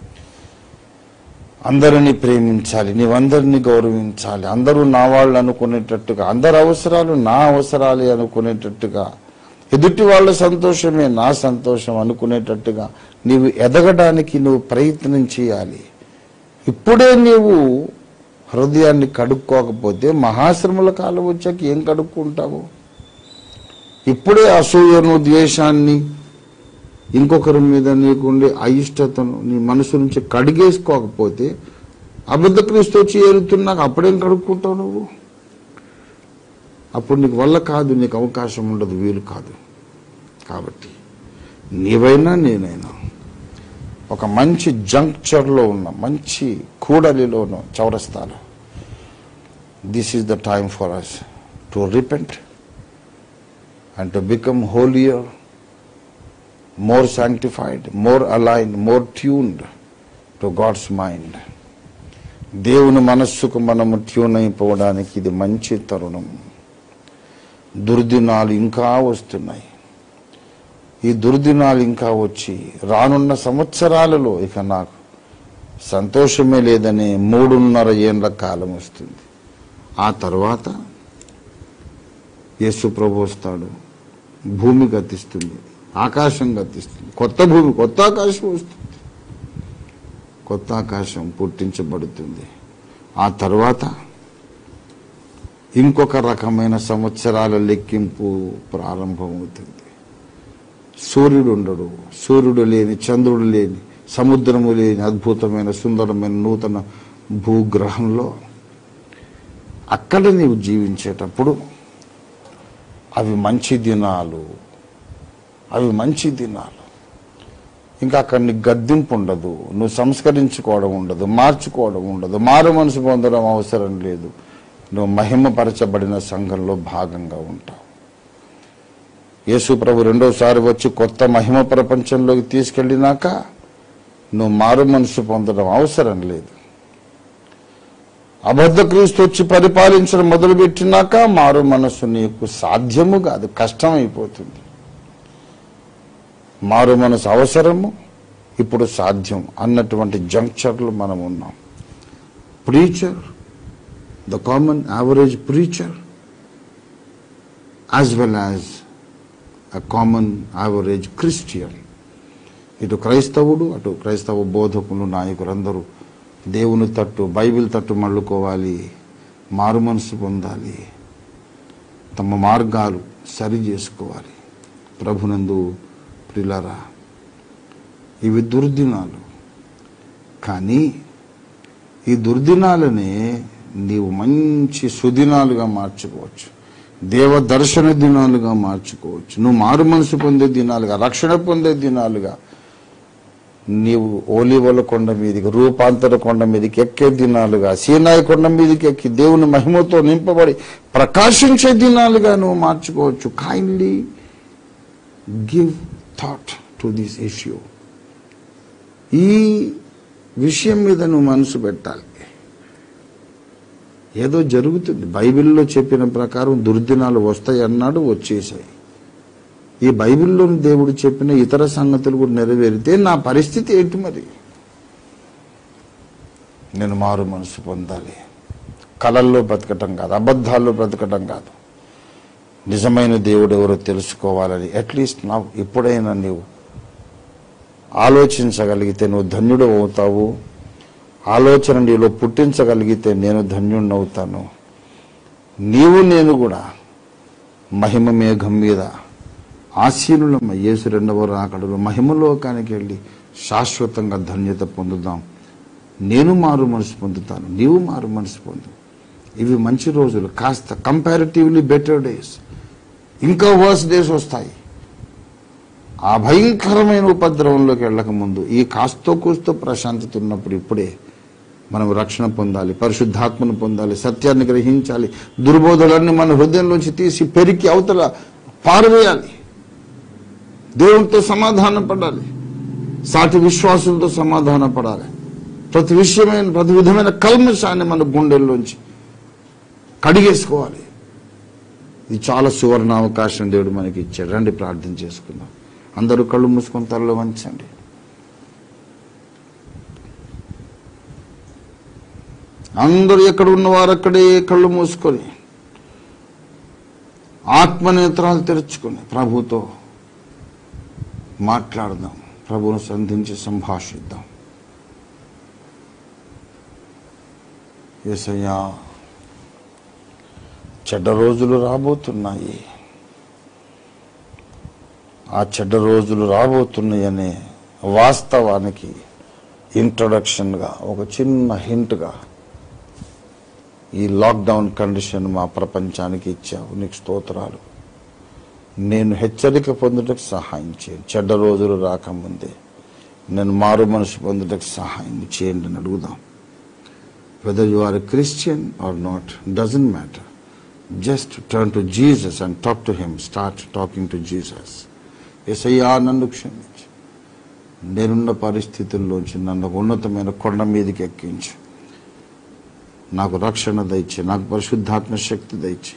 అందరిని ప్రేమించాలి నీవందరిని గౌరవించాలి అందరూ నా వాళ్ళు అనుకునేటట్టుగా అందరి అవసరాలు నా అవసరాలే అనుకునేటట్టుగా ఎదుటి వాళ్ళ సంతోషమే నా సంతోషం అనుకునేటట్టుగా నీవు ఎదగడానికి నువ్వు ప్రయత్నం చేయాలి ఇప్పుడే నీవు హృదయాన్ని కడుక్కోకపోతే మహాశ్రమల కాలం వచ్చాక ఏం కడుక్కుంటావు ఇప్పుడే అసూయను ద్వేషాన్ని ఇంకొకరి మీద నీకుండే అయిష్టతను నీ మనసు నుంచి కడిగేసుకోకపోతే అబద్ధ క్రీస్తు వచ్చి ఏరుతున్నాక అప్పుడేం కడుక్కుంటావు నువ్వు అప్పుడు నీకు వల్ల కాదు నీకు అవకాశం ఉండదు వీలు కాదు కాబట్టి నీవైనా నేనైనా ఒక మంచి జంక్చర్లో ఉన్న మంచి కూడలిలో ఉన్న చౌరస్తాలో this is the time for us to repent and to become holier more sanctified more align more tuned to God's mind దేవుని మనస్సుకు మనము ట్యూన్ అయిపోవడానికి ఇది మంచి తరుణం దుర్దినాలు ఇంకా వస్తున్నాయి ఈ దుర్దినాలు ఇంకా వచ్చి రానున్న సంవత్సరాలలో ఇక నాకు సంతోషమే లేదనే మూడున్నర ఏండ్ల కాలం వస్తుంది ఆ తర్వాత యేసు ప్రభు వస్తాడు భూమి గతిస్తుంది ఆకాశం గతిస్తుంది కొత్త భూమి కొత్త ఆకాశం వస్తుంది కొత్త ఆకాశం పుట్టించబడుతుంది ఆ తర్వాత ఇంకొక రకమైన సంవత్సరాల లెక్కింపు ప్రారంభమవుతుంది సూర్యుడు ఉండడు సూర్యుడు లేని చంద్రుడు లేని సముద్రము లేని అద్భుతమైన సుందరమైన నూతన భూగ్రహంలో అక్కడ నీవు జీవించేటప్పుడు అవి మంచి దినాలు అవి మంచి దినాలు ఇంకా అక్కడ నీకు గద్దింపు ఉండదు నువ్వు సంస్కరించుకోవడం ఉండదు మార్చుకోవడం ఉండదు మారు మనసు పొందడం అవసరం లేదు నువ్వు మహిమపరచబడిన సంఘంలో భాగంగా ఉంటావు యేసు ప్రభు రెండోసారి వచ్చి కొత్త మహిమ ప్రపంచంలోకి తీసుకెళ్ళినాక నువ్వు మారు మనసు పొందడం అవసరం లేదు అబద్ధ క్రీస్తు వచ్చి పరిపాలించడం మొదలుపెట్టినాక మారు మనస్సు నీకు సాధ్యము కాదు కష్టం అయిపోతుంది మారు మనసు అవసరము ఇప్పుడు సాధ్యం అన్నటువంటి జంక్షర్లు మనం ఉన్నాం preacher the common average preacher as well as a common average Christian ఇటు క్రైస్తవుడు అటు క్రైస్తవ బోధకులు నాయకులందరూ దేవుని తట్టు బైబిల్ తట్టు మళ్ళుకోవాలి మారు మనసు పొందాలి తమ మార్గాలు సరి చేసుకోవాలి ప్రభునందు ప్రిలరా ఇవి దుర్దినాలు కానీ ఈ దుర్దినాలనే నీవు మంచి సుదినాలుగా మార్చుకోవచ్చు దేవ దర్శన దినాలుగా మార్చుకోవచ్చు నువ్వు మారు మనసు పొందే దినాలుగా రక్షణ పొందే దినాలుగా నీవు ఓలివల కొండ మీదకి రూపాంతర కొండ మీదకి ఎక్కే దినాలుగా సీనాయి కొండ మీదకి ఎక్కి దేవుని మహిమతో నింపబడి ప్రకాశించే దినాలుగా నువ్వు మార్చుకోవచ్చు kindly give thought to this issue ఈ విషయం మీద నువ్వు మనసు పెట్టాలి ఏదో జరుగుతుంది బైబిల్లో చెప్పిన ప్రకారం దుర్దినాలు వస్తాయి అన్నాడు వచ్చేసాయి ఈ బైబిల్లోని దేవుడు చెప్పిన ఇతర సంగతులు కూడా నెరవేరితే నా పరిస్థితి ఏంటి మరి నేను మారు మనసు పొందాలి కళల్లో బ్రతకటం కాదు అబద్ధాల్లో బ్రతకటం కాదు నిజమైన దేవుడు ఎవరో తెలుసుకోవాలని అట్లీస్ట్ నా ఎప్పుడైనా నీవు ఆలోచించగలిగితే నువ్వు ధన్యుడు అవుతావు ఆలోచన నీలో పుట్టించగలిగితే నేను ధన్యుడిని అవుతాను నీవు నేను కూడా మహిమ మేఘం మీద ఆశీనులమ్మ యేసు రెండవ రాకడలో మహిమలోకానికి వెళ్ళి శాశ్వతంగా ధన్యత పొందుదాం నేను మారు మనసు పొందుతాను నీవు మారు మనసు పొందు ఇవి మంచి రోజులు కాస్త కంపారిటివ్లీ బెటర్ డేస్ ఇంకా వర్స్ డేస్ వస్తాయి ఆ భయంకరమైన ఉపద్రవంలోకి వెళ్ళక ముందు ఈ కాస్తో కూస్తో ప్రశాంతత ఉన్నప్పుడు ఇప్పుడే మనం రక్షణ పొందాలి పరిశుద్ధాత్మను పొందాలి సత్యాన్ని గ్రహించాలి దుర్బోధలన్నీ మన హృదయంలోంచి తీసి పెరికి అవతల పారవేయాలి దేవునితో సమాధాన పడాలి సాటి విశ్వాసులతో సమాధాన పడాలి ప్రతి విషయమైన ప్రతి విధమైన కల్మషాన్ని మన గుండెల్లోంచి కడిగేసుకోవాలి ఇది చాలా సువర్ణ అవకాశం దేవుడు మనకి ఇచ్చాడు రండి ప్రార్థన చేసుకుందాం అందరూ కళ్ళు మూసుకొని తలలో వంచండి అందరూ ఎక్కడ ఉన్నవారు అక్కడే కళ్ళు మూసుకొని ఆత్మనేత్రాలు తెరుచుకొని ప్రభుతో మాట్లాడదాం ప్రభువును సంధించి సంభాషిద్దాం ఏసయ్యా చెడ్డ రోజులు రాబోతున్నాయి ఆ చెడ్డ రోజులు రాబోతున్నాయనే వాస్తవానికి ఇంట్రొడక్షన్గా ఒక చిన్న హింట్గా ఈ లాక్డౌన్ కండిషన్ మా ప్రపంచానికి ఇచ్చావు నీకు స్తోత్రాలు నేను హెచ్చరిక పొందుటకు సహాయం చేయండి చెడ్డ రోజులు రాకముందే నేను మారు మనసు పొందుటకు సహాయం చేయండి అని అడుగుదాం whether you are a Christian or not doesn't matter just turn to Jesus and talk to him start talking to Jesus ఎసయ్యా నన్ను క్షమించు నేనున్న పరిస్థితుల్లోంచి నన్ను ఒక ఉన్నతమైన కొండ మీదకి ఎక్కించు నాకు రక్షణ దయచే నాకు పరిశుద్ధాత్మ శక్తి దయచే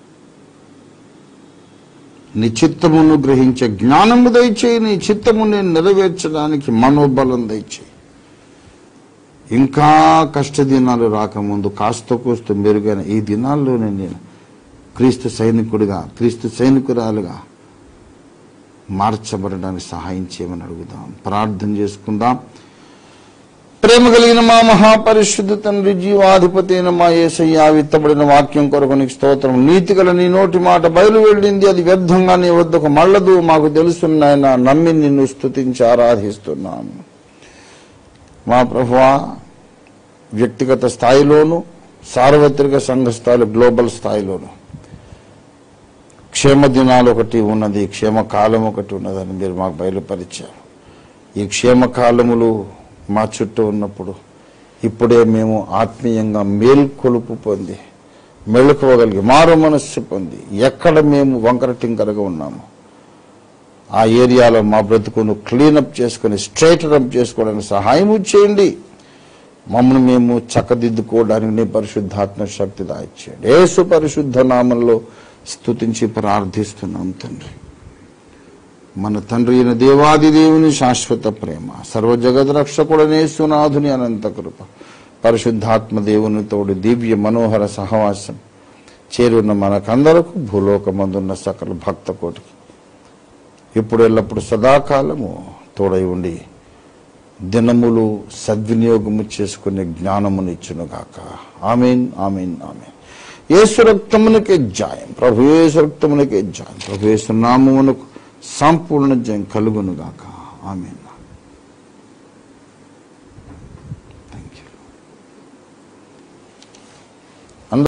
నీ చిత్తమును గ్రహించే జ్ఞానము దయచేయి నీ చిత్తము నేను నెరవేర్చడానికి మనోబలం దయచేయి ఇంకా కష్ట దినాలు రాకముందు కాస్త కూస్త మెరుగైన ఈ దినాల్లోనే నేను క్రీస్తు సైనికుడిగా క్రీస్తు సైనికురాలుగా మార్చబడడానికి సహాయం చేయమని అడుగుదాం ప్రార్థన చేసుకుందాం ప్రేమ కలిగిన మా మహాపరిశుద్ధ తండ్రి జీవాధిపతి అయిన మా ఏసయ్యా విత్తబడిన వాక్యం కొరకు నీకు స్తోత్రం నీతి గల నీ నోటి మాట బయలు వెళ్ళింది అది వ్యర్థంగా నీ వద్దకు మళ్ళదు మాకు తెలుసున్నాయన నమ్మి నిన్ను స్తుతించి ఆరాధిస్తున్నాము మా ప్రభువా వ్యక్తిగత స్థాయిలోను సార్వత్రిక సంఘ స్థాయిలో గ్లోబల్ స్థాయిలోను క్షేమ దినాలు ఒకటి ఉన్నది క్షేమకాలం ఒకటి ఉన్నదని మీరు మాకు బయలుపరిచారు ఈ క్షేమకాలములు మా చుట్టూ ఉన్నప్పుడు ఇప్పుడే మేము ఆత్మీయంగా మేల్కొలుపు పొంది మెళుకోగలిగి మారు మనస్సు పొంది ఎక్కడ మేము వంకర టింకరగా ఉన్నాము ఆ ఏరియాలో మా బ్రతుకును క్లీనప్ చేసుకుని స్ట్రైట్ అప్ చేసుకోవడానికి సహాయం చేయండి మమ్మల్ని మేము చక్కదిద్దుకోవడానికి నీ పరిశుద్ధాత్మ శక్తి దాయిచ్చేయండి యేసు పరిశుద్ధ నామంలో స్తుతించి ప్రార్థిస్తున్నాం తండ్రి మన తండ్రి అయిన దేవాది దేవుని శాశ్వత ప్రేమ సర్వ జగత్ రక్షకుడనే సునాథుని అనంత కృప పరిశుద్ధాత్మ దేవుని తోడు దివ్య మనోహర సహవాసం చేరున్న మనకందరకు భూలోకమందున్న సకల భక్త కోటికి ఇప్పుడు ఎల్లప్పుడు సదాకాలము తోడై ఉండి దినములు సద్వినియోగము చేసుకునే జ్ఞానమునిచ్చునుగాక ఆమెన్ ఆమెన్ ఆమెన్ యేసు రక్తమునకే జాయం ప్రభు యేసు రక్తమునకే జాయం ప్రభు యేసు నామమునకు సంపూర్ణ జయం కలుగునుగాక ఆమెన్